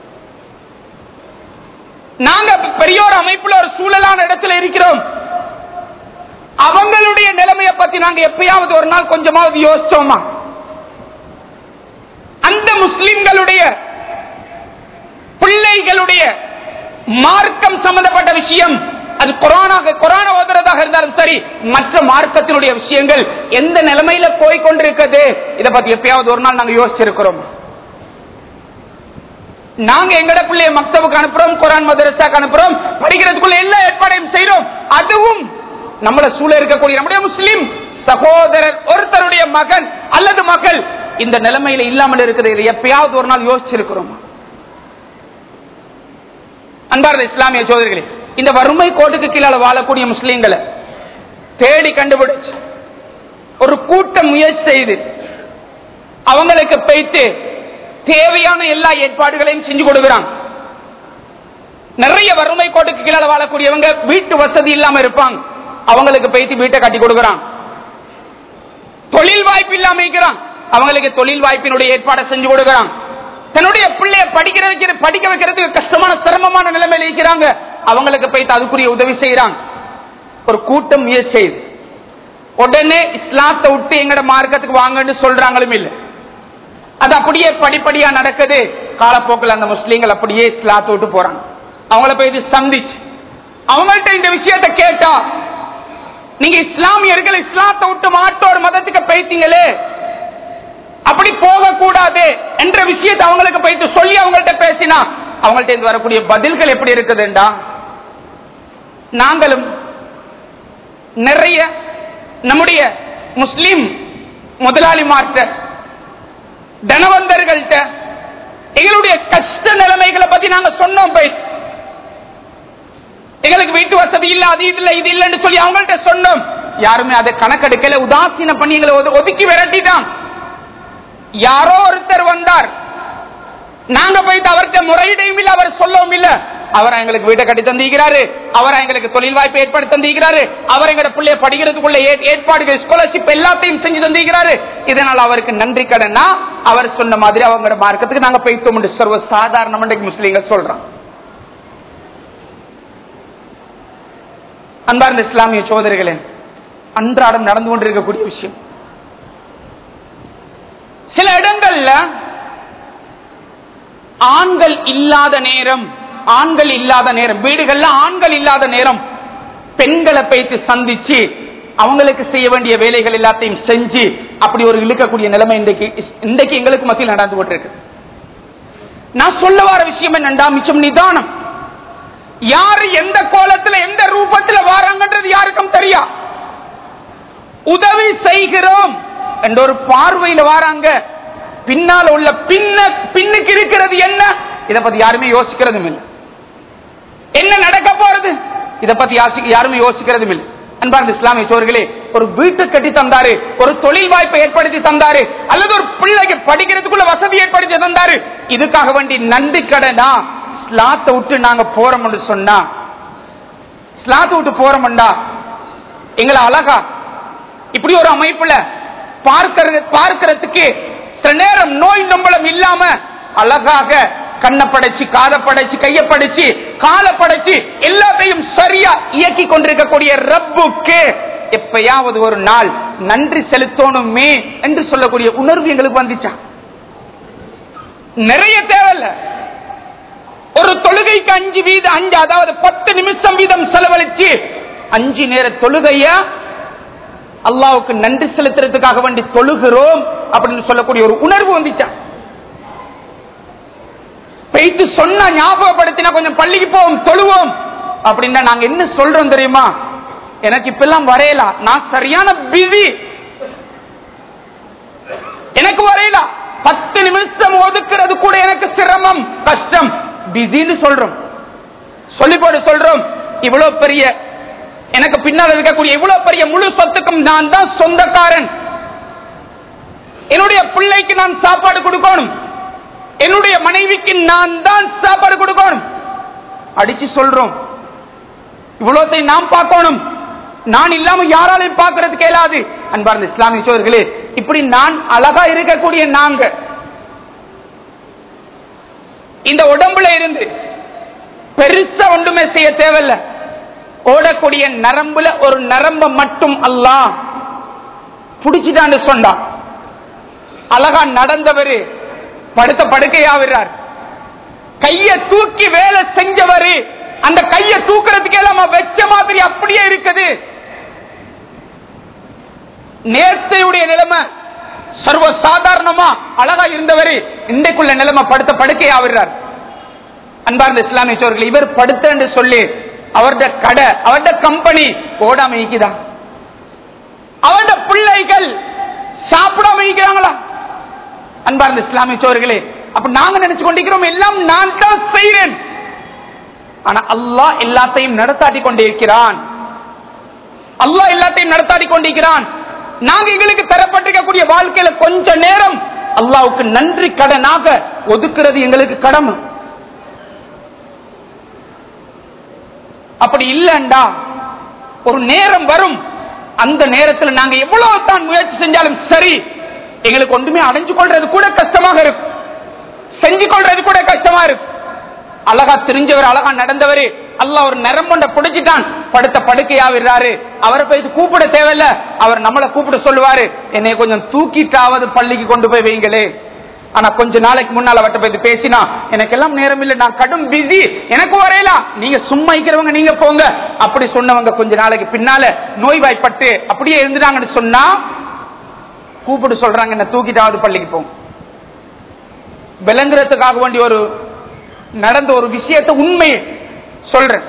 நாங்க பெரிய ஒரு அமைப்புல ஒரு சூழலான இடத்துல இருக்கிறோம் அவங்களுடைய நிலைமையை பத்தி நாங்க எப்பயாவது ஒரு நாள் கொஞ்சமாவது யோசிச்சோமா அந்த முஸ்லிம்களுடைய பிள்ளைகளுடைய மார்க்கம் சம்பந்தப்பட்ட விஷயம் அது கொரோனா கொரோனா ஓதுறதாக இருந்தாலும் சரி மற்ற மார்க்கத்தினுடைய விஷயங்கள் எந்த நிலைமையில போய் கொண்டிருக்கிறது இதை பத்தி எப்பயாவது ஒரு நாள் நாங்க யோசிச்சிருக்கிறோம் நாங்க எங்கட பிள்ளைய மக்தபுக்கு அனுப்புறோம் குரான் மதரசாக்கு அனுப்புறோம் படிக்கிறதுக்குள்ள எல்லா ஏற்பாடையும் செய்யறோம் அதுவும் நம்மள சூழ இருக்கக்கூடிய நம்முடைய முஸ்லிம் சகோதரர் ஒருத்தருடைய மகன் அல்லது மகள் இந்த நிலைமையில இல்லாமல் இருக்குது இதை எப்பயாவது ஒரு நாள் யோசிச்சிருக்கிறோம் அன்பார்ந்த இஸ்லாமிய சோதரிகளே இந்த வறுமை கோட்டுக்கு கீழே வாழக்கூடிய முஸ்லீம்களை தேடி கண்டுபிடிச்சு ஒரு கூட்டம் முயற்சி செய்து அவங்களுக்கு போயிட்டு தேவையான எல்லா ஏற்பாடுகளையும் செஞ்சு கொடுக்கிறான் நிறைய வறுமை கோட்டுக்கு கீழே வாழக்கூடியவங்க வீட்டு வசதி இல்லாம இருப்பாங்க அவங்களுக்கு போயிட்டு வீட்டை கட்டி கொடுக்கிறான் தொழில் வாய்ப்பு இல்லாம இருக்கிறான் அவங்களுக்கு தொழில் வாய்ப்பினுடைய ஏற்பாடை செஞ்சு கொடுக்கிறான் தன்னுடைய பிள்ளைய படிக்கிற வைக்கிற படிக்க வைக்கிறதுக்கு கஷ்டமான சிரமமான நிலைமையில இருக்கிறாங்க அவங்களுக்கு போயிட்டு அதுக்குரிய உதவி செய்யறாங்க ஒரு கூட்டம் முயற்சி செய்யுது உடனே இஸ்லாத்தை விட்டு எங்கட மார்க்கத்துக்கு வாங்கன்னு சொல்றாங்களும் இல்லை அது அப்படியே படிப்படியா நடக்குது காலப்போக்கில் அந்த முஸ்லீம்கள் அப்படியே இஸ்லாத்தை விட்டு போறாங்க அவங்கள போய் இது சந்திச்சு அவங்கள்ட்ட இந்த விஷயத்தை கேட்டா நீங்க இஸ்லாமியர்கள் இஸ்லாத்தை விட்டு மாட்டோர் மதத்துக்கு போயிட்டீங்களே அப்படி போக கூடாது என்ற விஷயத்தை அவங்களுக்கு போயிட்டு சொல்லி அவங்கள்ட்ட பேசினா அவங்கள்ட்ட இருந்து வரக்கூடிய பதில்கள் எப்படி இருக்குதுண்டா நாங்களும் நிறைய நம்முடைய முஸ்லிம் முதலாளிமார்ட்ட தனவந்தர்கள்ட்ட எங்களுடைய கஷ்ட நிலைமைகளை பத்தி நாங்க சொன்னோம் போய் எங்களுக்கு வீட்டு வசதி இல்ல அது இது இல்ல இது இல்லைன்னு சொல்லி அவங்கள்ட்ட சொன்னோம் யாருமே அதை கணக்கெடுக்கல உதாசீன பண்ணி எங்களை ஒது- ஒதுக்கி விரட்டிட்டான் யாரோ ஒருத்தர் வந்தார் நாங்க போயிட்டு அவர்கிட்ட முறையிடையும் இல்ல அவர் சொல்லவும் இல்ல அவர் எங்களுக்கு வீட்டை கட்டி தந்திருக்கிறாரு அவர் எங்களுக்கு தொழில் வாய்ப்பு ஏற்படுத்தி தந்திருக்கிறாரு அவர் எங்களோட பிள்ளைய படிக்கிறதுக்குள்ள ஏ- ஏற்பாடுகள் ஸ்காலர்ஷிப் எல்லாத்தையும் செஞ்சு தந்திருக்கிறாரு இதனால் அவருக்கு நன்றி கடனா அவர் சொன்ன மாதிரி அவங்களோட மார்க்கத்துக்கு நாங்க போய்த்தோம் என்று சர்வ சாதாரண முஸ்லீம்கள் சொல்றான் அன்பார்ந்த இஸ்லாமிய சோதரிகளே அன்றாடம் நடந்து கொண்டிருக்கக்கூடிய விஷயம் சில இடங்கள்ல ஆண்கள் இல்லாத நேரம் ஆண்கள் இல்லாத நேரம் வீடுகள்ல ஆண்கள் இல்லாத நேரம் பெண்களை பேசி சந்திச்சு அவங்களுக்கு செய்ய வேண்டிய வேலைகள் எல்லாத்தையும் செஞ்சு அப்படி ஒரு இழுக்கக்கூடிய நிலைமை இன்றைக்கு இன்றைக்கு எங்களுக்கு மத்தியில் நடந்து கொண்டிருக்கு நான் சொல்ல வர விஷயம் என்னண்டா மிச்சம் நிதானம் யாரு எந்த கோலத்துல எந்த ரூபத்துல வாராங்கன்றது யாருக்கும் தெரியா உதவி செய்கிறோம் என்ற ஒரு பார்வையில வாராங்க பின்னால உள்ள பின்ன பின்னுக்கு இருக்கிறது என்ன இத பத்தி யாருமே யோசிக்கிறதும் இல்லை என்ன நடக்க போறது இத பத்தி யாசி- யாருமே யோசிக்கிறதும் இல்லை அன்பார்ந்த இஸ்லாமிய சோர்களே ஒரு வீட்டு கட்டி தந்தாரு ஒரு தொழில் வாய்ப்பை ஏற்படுத்தி தந்தாரு அல்லது ஒரு பிள்ளைக்கு படிக்கிறதுக்குள்ள வசதி ஏற்படுத்தி தந்தாரு இதுக்காக வேண்டி நன்றி கடனா ஸ்லாத்தை விட்டு நாங்க போறோம்னு சொன்னா ஸ்லாத்தை விட்டு போறோம்டா எங்களை அழகா இப்படி ஒரு அமைப்புல பார்க்கிறது பார்க்கிறதுக்கு சில நேரம் நோய் நம்பளம் இல்லாம அழகாக கண்ணை படைச்சு காதை படைச்சு கையை படைச்சு காலை படைச்சு எல்லாத்தையும் சரியா இயக்கி கொண்டிருக்கக்கூடிய ரப்புக்கு எப்பயாவது ஒரு நாள் நன்றி செலுத்தணுமே என்று சொல்லக்கூடிய உணர்வு எங்களுக்கு வந்துச்சா நிறைய தேவையில்ல ஒரு தொழுகைக்கு அஞ்சு வீதம் அஞ்சு அதாவது பத்து நிமிஷம் வீதம் செலவழிச்சு அஞ்சு நேர தொழுகைய அல்லாவுக்கு நன்றி செலுத்துறதுக்காக வேண்டி தொழுகிறோம் அப்படின்னு சொல்லக்கூடிய ஒரு உணர்வு வந்துச்சா பெய்து சொன்னா ஞாபகப்படுத்தினா கொஞ்சம் பள்ளிக்கு போவோம் தொழுவோம் அப்படின்னா நாங்க என்ன சொல்றோம் தெரியுமா எனக்கு இப்ப எல்லாம் வரையலாம் நான் சரியான பிஸி எனக்கு வரையலாம் பத்து நிமிஷம் ஒதுக்குறது கூட எனக்கு சிரமம் கஷ்டம் பிஸின்னு சொல்றோம் சொல்லி போட்டு சொல்றோம் இவ்வளவு பெரிய எனக்கு பின்னால் இருக்கக்கூடிய இவ்வளவு பெரிய முழு சொத்துக்கும் நான் தான் சொந்தக்காரன் என்னுடைய பிள்ளைக்கு நான் சாப்பாடு கொடுக்கணும் என்னுடைய மனைவிக்கு நான் தான் சாப்பாடு கொடுக்கணும் அடிச்சு சொல்றோம் இவ்வளோத்தை நாம் பார்க்கணும் நான் இல்லாம யாராலையும் பார்க்கறதுக்கு இயலாது அன்பார்ந்த இஸ்லாமிய சோர்களே இப்படி நான் அழகா இருக்கக்கூடிய நாங்க இந்த உடம்புல இருந்து பெருசா ஒன்றுமே செய்ய தேவையில்ல ஓடக்கூடிய நரம்புல ஒரு நரம்ப மட்டும் அல்லாஹ் புடிச்சுட்டான்னு சொன்னா அழகா நடந்தவரு படுத்த படுக்கையாவிறார் கைய தூக்கி வேலை செஞ்சவரு அந்த கைய தூக்குறதுக்கு எல்லாம் வச்ச மாதிரி அப்படியே இருக்குது நேர்த்தையுடைய நிலைமை சர்வ சாதாரணமா அழகா இருந்தவரு இன்றைக்குள்ள நிலைமை படுத்த படுக்கையாவிறார் அன்பார்ந்த இஸ்லாமிய சோர்கள் இவர் படுத்தன்னு சொல்லி அவருடைய கடை அவருடைய கம்பெனி ஓடாம இருக்குதா அவருடைய பிள்ளைகள் சாப்பிடாம இருக்கிறாங்களா அன்பார்ந்த இஸ்லாமிய சோர்களே அப்ப நாங்க நினைச்சு கொண்டிருக்கிறோம் எல்லாம் நான் தான் செய்கிறேன் ஆனா அல்லாஹ் எல்லாத்தையும் நடத்தாட்டி கொண்டிருக்கிறான் அல்லாஹ் எல்லாத்தையும் நடத்தாடி கொண்டிருக்கிறான் நாங்க எங்களுக்கு தரப்பட்டிருக்கக்கூடிய வாழ்க்கையில கொஞ்ச நேரம் அல்லாவுக்கு நன்றி கடனாக ஒதுக்குறது எங்களுக்கு கடமை அப்படி இல்லண்டா ஒரு நேரம் வரும் அந்த நேரத்தில் நாங்க எவ்வளவு தான் முயற்சி செஞ்சாலும் சரி எங்களுக்கு ஒன்றுமே அடைஞ்சு கொள்றது கூட கஷ்டமாக இருக்கும் செஞ்சு கொள்றது கூட கஷ்டமா இருக்கும் அழகா தெரிஞ்சவர் அழகா நடந்தவர் அல்லாஹ் ஒரு நரம்பொண்ட பிடிச்சிட்டான் படுத்த படுக்கையா விடுறாரு அவரை போய் கூப்பிட தேவையில்ல அவர் நம்மளை கூப்பிட சொல்லுவாரு என்னை கொஞ்சம் தூக்கிட்டாவது பள்ளிக்கு கொண்டு போய் வைங்களே ஆனா கொஞ்ச நாளைக்கு முன்னால அவட்ட போய் பேசினா எனக்கு எல்லாம் நேரம் இல்லை நான் கடும் பிஸி எனக்கு வரையலாம் நீங்க சும்மா இருக்கிறவங்க நீங்க போங்க அப்படி சொன்னவங்க கொஞ்ச நாளைக்கு பின்னால நோய்வாய்ப்பட்டு அப்படியே இருந்துட்டாங்கன்னு சொன்னா கூப்பிட்டு சொல்றாங்க என்ன தூக்கிட்டாவது பள்ளிக்கு போங்க விளங்குறதுக்காக வேண்டிய ஒரு நடந்த ஒரு விஷயத்தை உண்மை சொல்றேன்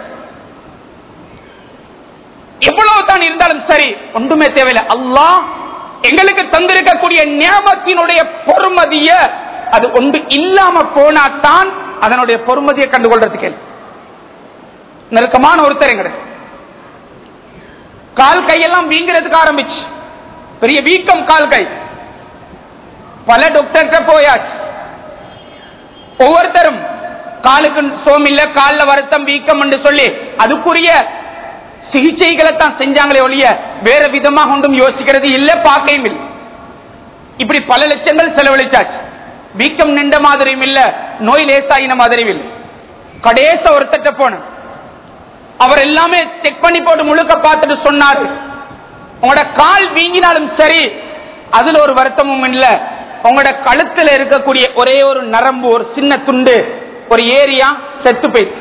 எவ்வளவு தான் இருந்தாலும் சரி ஒன்றுமே தேவையில்லை அல்லாஹ் எங்களுக்கு தந்திருக்கக்கூடிய ஞாபகத்தினுடைய பொறுமதிய அது ஒன்று இல்லாம போனாதான் அதனுடைய பொறுமதியை கண்டுகொள்றதுக்கு நெருக்கமான ஒருத்தர் எங்க கால் கையெல்லாம் வீங்கிறதுக்கு ஆரம்பிச்சு பெரிய வீக்கம் கால் கை பல டாக்டர்கிட்ட போயாச்சு ஒவ்வொருத்தரும் காலுக்கு சோம் இல்ல கால்ல வருத்தம் வீக்கம் என்று சொல்லி அதுக்குரிய சிகிச்சைகளை தான் செஞ்சாங்களே ஒழிய வேற விதமாக ஒன்றும் யோசிக்கிறது இல்ல பார்க்கையும் இல்லை இப்படி பல லட்சங்கள் செலவழிச்சாச்சு வீக்கம் நின்ற மாதிரியும் இல்ல நோய் லேசாயின மாதிரியும் இல்லை கடைச ஒருத்தட்ட போன அவர் எல்லாமே செக் பண்ணி போட்டு முழுக்க பார்த்துட்டு சொன்னாரு உங்களோட கால் வீங்கினாலும் சரி அதுல ஒரு வருத்தமும் இல்ல உங்களோட கழுத்துல இருக்கக்கூடிய ஒரே ஒரு நரம்பு ஒரு சின்ன துண்டு ஒரு ஏரியா செத்து போயிடுச்சு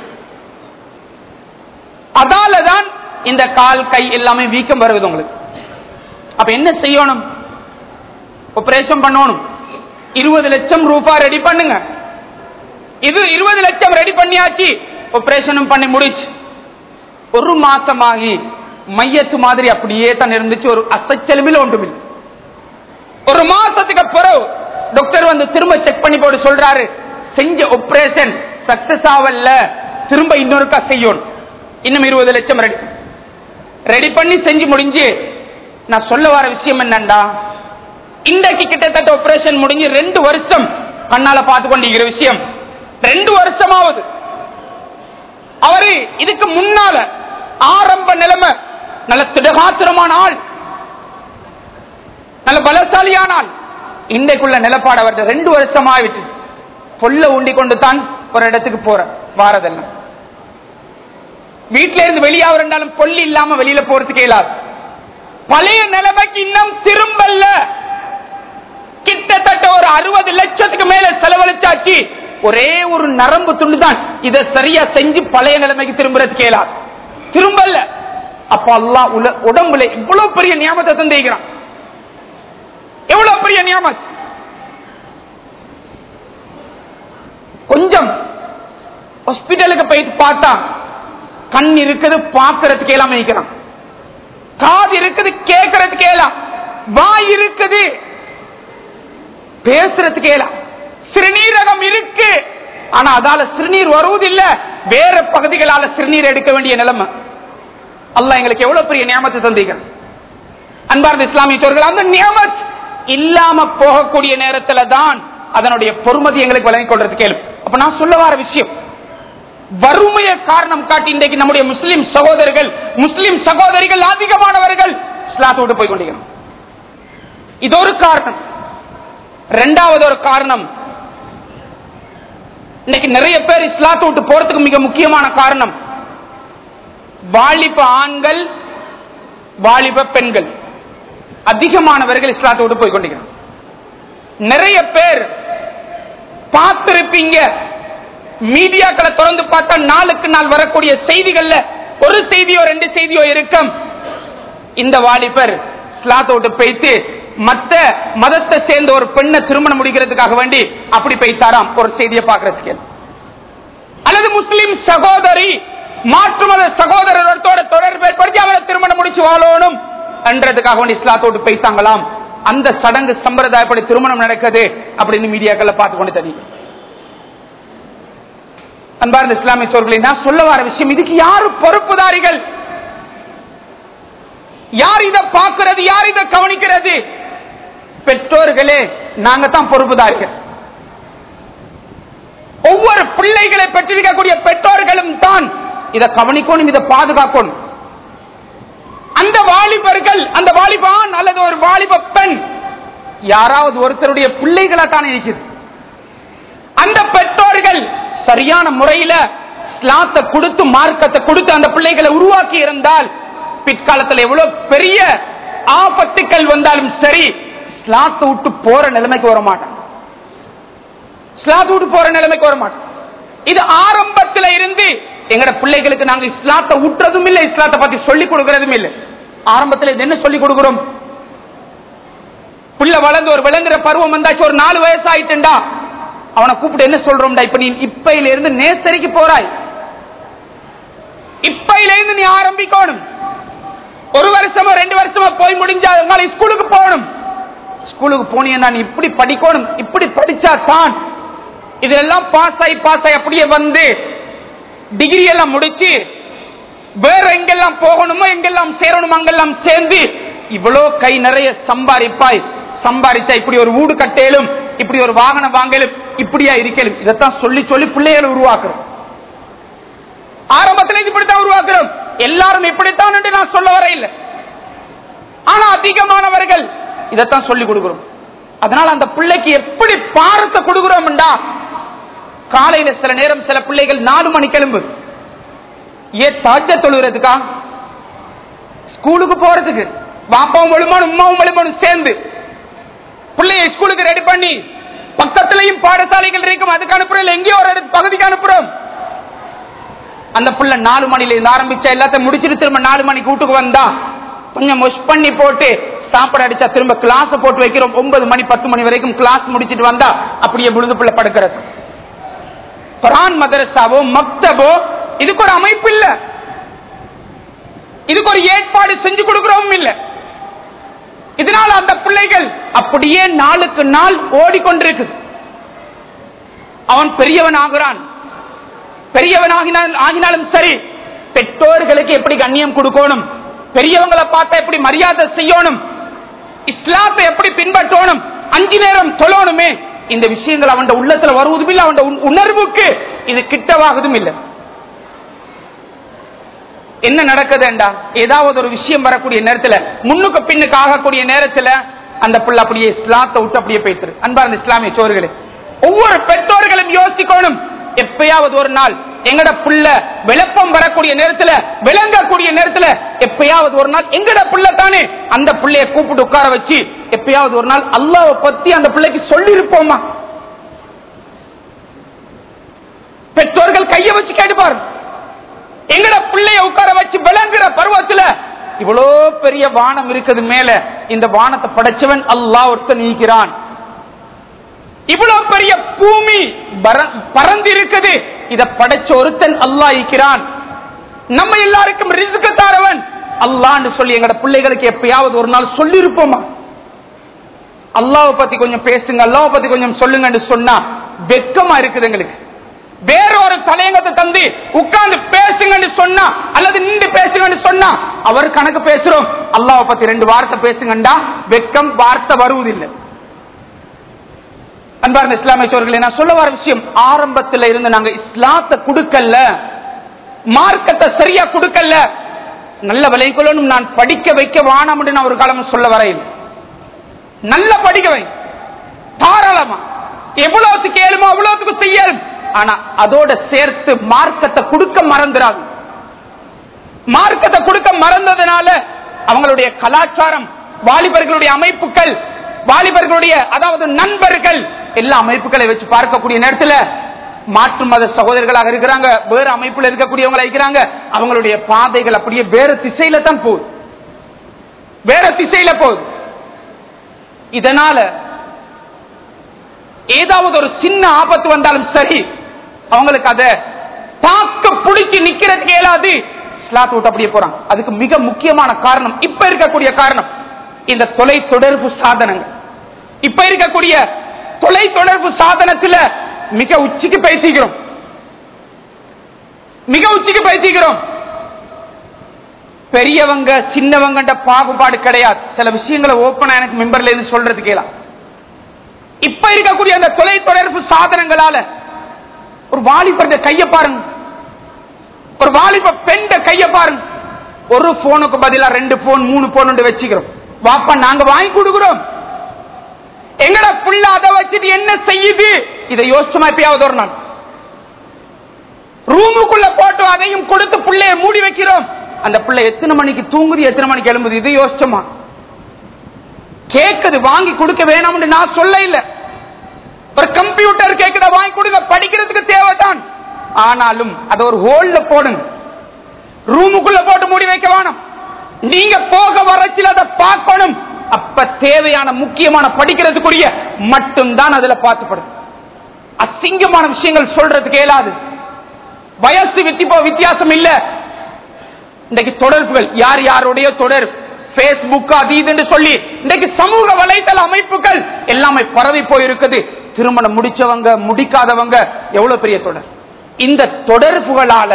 அதால தான் இந்த கால் கை எல்லாமே வீக்கம் வருது உங்களுக்கு அப்ப என்ன செய்யணும் ஆபரேஷன் பண்ணணும் இருபது லட்சம் ரூபாய் ரெடி பண்ணுங்க இது இருபது லட்சம் ரெடி பண்ணியாச்சு ஆபரேஷனும் பண்ணி முடிச்சு ஒரு மாசமாகி மையத்து மாதிரி அப்படியே தான் இருந்துச்சு ஒரு அசைச்சலுமில் ஒன்றுமில்லை ஒரு மாசத்துக்கு பிறகு டாக்டர் வந்து திரும்ப செக் பண்ணி போட்டு சொல்றாரு செஞ்ச ஆபரேஷன் சக்சஸ் ஆகல திரும்ப இன்னொருக்கா செய்யணும் இன்னும் இருபது லட்சம் ரெடி ரெடி பண்ணி செஞ்சு முடிஞ்சு நான் சொல்ல வர விஷயம் என்னண்டா இன்றைக்கு கிட்டத்தட்ட ஆபரேஷன் முடிஞ்சு ரெண்டு வருஷம் கண்ணால பார்த்து கொண்டிருக்கிற விஷயம் ரெண்டு வருஷமாவது அவரு இதுக்கு முன்னால ஆரம்ப நிலைமை நல்ல திடகாத்திரமான ஆள் நல்ல பலசாலியான ஆள் இன்றைக்குள்ள நிலப்பாடு அவர்கிட்ட ரெண்டு வருஷம் ஆயிட்டு பொல்ல ஊண்டி கொண்டு தான் ஒரு இடத்துக்கு போற வாரதெல்லாம் வீட்டில இருந்து வெளியாக இருந்தாலும் பொல்லி இல்லாம வெளியில போறதுக்கு இயலாது பழைய நிலைமைக்கு இன்னும் திரும்பல்ல கிட்டத்தட்ட ஒரு அறுபது லட்சத்துக்கு மேல செலவழிச்சாச்சு ஒரே ஒரு நரம்பு துண்டு தான் இதை சரியா செஞ்சு பழைய நிலைமைக்கு திரும்புறது கேளா திரும்பல அப்ப அல்லா உடம்புல இவ்வளவு பெரிய நியமத்தை தந்திருக்கிறான் எவ்வளவு பெரிய நியமம் கொஞ்சம் ஹாஸ்பிட்டலுக்கு போயிட்டு பார்த்தா கண் இருக்குது பார்க்கறதுக்கு எல்லாம் வைக்கிறான் காது இருக்குது கேட்கறதுக்கு எல்லாம் வாய் இருக்குது பேசுறதுக்கு எல்லாம் சிறுநீரகம் இருக்கு ஆனா அதால சிறுநீர் வருவதில்லை வேற பகுதிகளால சிறுநீர் எடுக்க வேண்டிய நிலைமை அல்ல எங்களுக்கு எவ்வளவு பெரிய நியமத்தை தந்தீங்க அன்பார்ந்த இஸ்லாமிய சோர்கள் அந்த நியமத் இல்லாம போகக்கூடிய நேரத்துல தான் அதனுடைய பொறுமதி எங்களுக்கு வழங்கிக் கொள்றது கேள்வி அப்ப நான் சொல்ல வர விஷயம் வறுமையை காரணம் காட்டி இன்றைக்கு நம்முடைய முஸ்லிம் சகோதரர்கள் முஸ்லிம் சகோதரிகள் அதிகமானவர்கள் இஸ்லாத்தோடு போய் கொண்டிருக்கிறோம் இது ஒரு காரணம் இரண்டாவது ஒரு காரணம் இன்னைக்கு நிறைய பேர் இஸ்லாத்தை விட்டு போறதுக்கு மிக முக்கியமான காரணம் வாலிப ஆண்கள் வாலிப பெண்கள் அதிகமானவர்கள் இஸ்லாத்தை விட்டு போய் கொண்டிருக்கிறார் நிறைய பேர் பார்த்திருப்பீங்க மீடியாக்களை திறந்து பார்த்தா நாளுக்கு நாள் வரக்கூடிய செய்திகள்ல ஒரு செய்தியோ ரெண்டு செய்தியோ இருக்கும் இந்த வாலிபர் இஸ்லாத்தை விட்டு போயிட்டு மத்த மதத்தை சேர்ந்த ஒரு பெண்ணை திருமணம் முடிக்கிறதுக்காக வேண்டி அப்படி போய்த்தாராம் ஒரு செய்தியை பார்க்கறதுக்கு அல்லது முஸ்லிம் சகோதரி மாற்று மத சகோதரத்தோட தொடர்பு ஏற்படுத்தி அவரை திருமணம் முடிச்சு வாழணும் என்றதுக்காக வேண்டி இஸ்லாத்தோடு போய்த்தாங்களாம் அந்த சடங்கு சம்பிரதாயப்படி திருமணம் நடக்குது அப்படின்னு மீடியாக்கள் பார்த்து கொண்டு தெரியும் அன்பார்ந்த இஸ்லாமிய சோர்களை நான் சொல்ல வர விஷயம் இதுக்கு யாரு பொறுப்புதாரிகள் யார் இதை பார்க்கிறது யார் இதை கவனிக்கிறது பெற்றோர்களே நாங்க தான் பொறுப்புதாரிகள் ஒவ்வொரு பிள்ளைகளை பெற்றிருக்கக்கூடிய பெற்றோர்களும் தான் இதை கவனிக்கணும் இதை பாதுகாக்கணும் அந்த வாலிபர்கள் அந்த வாலிபான் அல்லது ஒரு வாலிப பெண் யாராவது ஒருத்தருடைய பிள்ளைகளா தானே இருக்குது அந்த பெற்றோர்கள் சரியான முறையில ஸ்லாத்தை கொடுத்து மார்க்கத்தை கொடுத்து அந்த பிள்ளைகளை உருவாக்கி இருந்தால் பிற்காலத்தில் எவ்வளவு பெரிய ஆபத்துக்கள் வந்தாலும் சரி ஸ்லாத்தை விட்டு போற நிலைமைக்கு வர மாட்டான் ஸ்லாத்தை விட்டு போற நிலைமைக்கு வர மாட்டான் இது ஆரம்பத்தில் இருந்து எங்கட பிள்ளைகளுக்கு நாங்க இஸ்லாத்தை விட்டுறதும் இல்லை இஸ்லாத்தை பத்தி சொல்லிக் கொடுக்கறதும் இல்லை ஆரம்பத்தில் இது என்ன சொல்லிக் கொடுக்கிறோம் புள்ள வளர்ந்து ஒரு விளங்குற பருவம் வந்தாச்சு ஒரு நாலு வயசு ஆயிட்டுண்டா அவனை கூப்பிட்டு என்ன சொல்றோம்டா இப்ப நீ இப்பையில இருந்து நேசரிக்கு போறாய் இப்பையில இருந்து நீ ஆரம்பிக்கணும் ஒரு வருஷமா ரெண்டு வருஷமா போய் முடிஞ்சா உங்களை ஸ்கூலுக்கு போகணும் ஸ்கூலுக்கு போனீங்கன்னா நீ இப்படி படிக்கணும் இப்படி படிச்சா தான் இதெல்லாம் பாஸ் ஆகி பாஸ் ஆகி அப்படியே வந்து டிகிரி எல்லாம் முடிச்சு வேற எங்கெல்லாம் போகணுமோ எங்கெல்லாம் சேரணுமோ அங்கெல்லாம் சேர்ந்து இவ்வளோ கை நிறைய சம்பாதிப்பாய் சம்பாதிச்சா இப்படி ஒரு வீடு கட்டேலும் இப்படி ஒரு வாகனம் வாங்கலும் இப்படியா இருக்கலும் இதைத்தான் சொல்லி சொல்லி பிள்ளைகளை உருவாக்குறோம் ஆரம்பத்தில் இப்படித்தான் உருவாக்குறோம் எல்லாரும் இப்படித்தான் என்று நான் சொல்ல வர இல்லை ஆனா அதிகமானவர்கள் இதைத்தான் சொல்லி கொடுக்கிறோம் அதனால அந்த பிள்ளைக்கு எப்படி பாரத்தை கொடுக்கிறோம்டா காலையில சில நேரம் சில பிள்ளைகள் நாலு மணி கிளம்பு ஏ தாஜ தொழுகிறதுக்கா ஸ்கூலுக்கு போறதுக்கு பாப்பாவும் வலுமானும் உமாவும் வலுமானும் சேர்ந்து பிள்ளைய ஸ்கூலுக்கு ரெடி பண்ணி பக்கத்திலையும் பாடசாலைகள் இருக்கும் அதுக்கு அனுப்புறோம் இல்ல எங்கேயோ ஒரு இடத்து பகுதிக்கு அனுப்புறோம் அந்த புள்ள நாலு மணில இருந்து ஆரம்பிச்சா எல்லாத்தையும் முடிச்சிட்டு திரும்ப நாலு மணிக்கு வீட்டுக்கு வந்தா கொஞ்சம் மொஷ் பண்ணி போட்டு சாப்பாடு அடிச்சா திரும்ப கிளாஸ் போட்டு வைக்கிறோம் ஒன்பது மணி பத்து மணி வரைக்கும் கிளாஸ் முடிச்சிட்டு வந்தா அப்படியே விழுது புள்ள படுக்கிறது குரான் மதரசாவோ மக்தபோ இதுக்கு ஒரு அமைப்பு இல்ல இதுக்கு ஒரு ஏற்பாடு செஞ்சு கொடுக்கிறோம் இல்ல இதனால அந்த பிள்ளைகள் அப்படியே நாளுக்கு நாள் ஓடிக்கொண்டிருக்கு அவன் பெரியவன் ஆகிறான் பெரியவன் ஆகினால் ஆகினாலும் சரி பெற்றோர்களுக்கு எப்படி கண்ணியம் கொடுக்கணும் பெரியவங்களை பார்த்தா எப்படி மரியாதை செய்யணும் இஸ்லாத்தை எப்படி பின்பற்றணும் அஞ்சு நேரம் தொழணுமே இந்த விஷயங்கள் அவன் உள்ளத்துல வருவதும் இல்லை அவன் உண்- உணர்வுக்கு இது கிட்டவாகுதும் இல்லை என்ன நடக்குதுண்டா ஏதாவது ஒரு விஷயம் வரக்கூடிய நேரத்துல முன்னுக்கு பின்னுக்கு ஆகக்கூடிய நேரத்துல அந்த பிள்ளை அப்படியே இஸ்லாத்தை விட்டு அப்படியே பேசுறது அன்பார்ந்த இஸ்லாமிய சோர்களே ஒவ்வொரு பெற்றோர்களும் யோசிக்கணும் எப்பயாவது ஒரு நாள் எங்கட புள்ள விளப்பம் வரக்கூடிய நேரத்துல விளங்கக்கூடிய நேரத்துல எப்பயாவது ஒரு நாள் எங்கட புள்ள தானே அந்த பிள்ளைய கூப்பிட்டு உட்கார வச்சு எப்பயாவது ஒரு நாள் அல்லாஹ்வை பத்தி அந்த பிள்ளைக்கு சொல்லி இருப்போமா பெற்றோர்கள் கைய வச்சு கேட்டுப்பாரு எங்கட பிள்ளைய உட்கார வச்சு விளங்குற பருவத்துல இவ்வளோ பெரிய வானம் இருக்குது மேல இந்த வானத்தை படைச்சவன் அல்லாஹ் ஒருத்தன் நீக்கிறான் இவ்வளவு பெரிய பூமி பர- பறந்து இருக்குது இத படைச்ச ஒருத்தன் அல்லாஹ் இருக்கிறான் நம்ம எல்லாருக்கும் ரிஸ்க் தாரவன் அல்லான்னு சொல்லி எங்கட பிள்ளைகளுக்கு எப்பயாவது ஒரு நாள் சொல்லி இருப்போமா அல்லாவை பத்தி கொஞ்சம் பேசுங்க அல்லாவை பத்தி கொஞ்சம் சொல்லுங்கன்னு சொன்னா வெக்கமா இருக்குது எங்களுக்கு வேற ஒரு தலையங்கத்தை தந்து உட்கார்ந்து பேசுங்கன்னு சொன்னா அல்லது நின்று பேசுங்கன்னு சொன்னா அவர் கணக்கு பேசுறோம் அல்லாவை பத்தி ரெண்டு வார்த்தை பேசுங்கண்டா வெக்கம் வார்த்தை வருவதில்லை அன்பார்ந்த இஸ்லாமிய சோர்களே நான் சொல்ல வர விஷயம் ஆரம்பத்தில் இருந்து நாங்க இஸ்லாத்தை கொடுக்கல மார்க்கத்தை சரியா கொடுக்கல நல்ல விலைக்குள்ளனும் நான் படிக்க வைக்க வானம் நான் ஒரு காலம் சொல்ல வரையில் நல்ல படிக்க வை தாராளமா எவ்வளவுக்கு கேளுமோ அவ்வளவுக்கு செய்யலும் ஆனா அதோட சேர்த்து மார்க்கத்தை கொடுக்க மறந்துடாது மார்க்கத்தை கொடுக்க மறந்ததுனால அவங்களுடைய கலாச்சாரம் வாலிபர்களுடைய அமைப்புகள் வாலிபர்களுடைய அதாவது நண்பர்கள் எல்லா அமைப்புகளை வச்சு பார்க்கக்கூடிய நேரத்தில் மாற்று மத சகோதரர்களாக இருக்கிறாங்க வேற அமைப்புல இருக்கக்கூடியவங்களா இருக்கிறாங்க அவங்களுடைய பாதைகள் அப்படியே வேற திசையில தான் போகுது வேற திசையில போகுது இதனால ஏதாவது ஒரு சின்ன ஆபத்து வந்தாலும் சரி அவங்களுக்கு அதை தாக்கு பிடிச்சு நிக்கிறதுக்கு இயலாது இஸ்லாத்தை விட்டு அப்படியே போறாங்க அதுக்கு மிக முக்கியமான காரணம் இப்ப இருக்கக்கூடிய காரணம் இந்த தொலை தொடர்பு சாதனங்கள் இப்ப இருக்கக்கூடிய தொலை தொடர்பு சாதனத்துல மிக உச்சிக்கு பேசிக்கிறோம் மிக உச்சிக்கு பேசிக்கிறோம் பெரியவங்க சின்னவங்கன்ற பாகுபாடு கிடையாது சில விஷயங்களை ஓப்பனா எனக்கு மெம்பர்ல இருந்து சொல்றது கேலாம் இப்ப இருக்கக்கூடிய அந்த தொலை தொடர்பு சாதனங்களால ஒரு வாலிபருடைய கைய பாருங்க ஒரு வாலிப பெண்ட கைய பாருங்க ஒரு போனுக்கு பதிலா ரெண்டு போன் மூணு போன் வச்சுக்கிறோம் வாப்பா நாங்க வாங்கி கொடுக்கிறோம் எங்கட புள்ள அதை வச்சுட்டு என்ன செய்யுது இதை யோசிச்சுமா எப்பயாவது ஒரு நாள் ரூமுக்குள்ள போட்டு அதையும் கொடுத்து பிள்ளைய மூடி வைக்கிறோம் அந்த பிள்ளை எத்தனை மணிக்கு தூங்குது எத்தனை மணிக்கு எழும்புது இது யோசிச்சோமா கேக்குது வாங்கி கொடுக்க வேணாம்னு நான் சொல்ல இல்ல ஒரு கம்ப்யூட்டர் கேக்குத வாங்கி கொடுங்க படிக்கிறதுக்கு தேவைதான் ஆனாலும் அதை ஒரு ஹோல்ல போடுங்க ரூமுக்குள்ள போட்டு மூடி வைக்க வேணும் நீங்க போக வரச்சில் அதை பார்க்கணும் அப்ப தேவையான முக்கியமான படிக்கிறதுக்குரிய மட்டும்தான் அதுல பார்த்துப்படும் அசிங்கமான விஷயங்கள் சொல்றதுக்கு இயலாது வயசு வித்திப்போ வித்தியாசம் இல்ல இன்றைக்கு தொடர்புகள் யார் யாருடைய தொடர்பு பேஸ்புக் அது இதுன்னு சொல்லி இன்றைக்கு சமூக வலைதள அமைப்புகள் எல்லாமே பரவி போயிருக்குது திருமணம் முடிச்சவங்க முடிக்காதவங்க எவ்வளவு பெரிய தொடர் இந்த தொடர்புகளால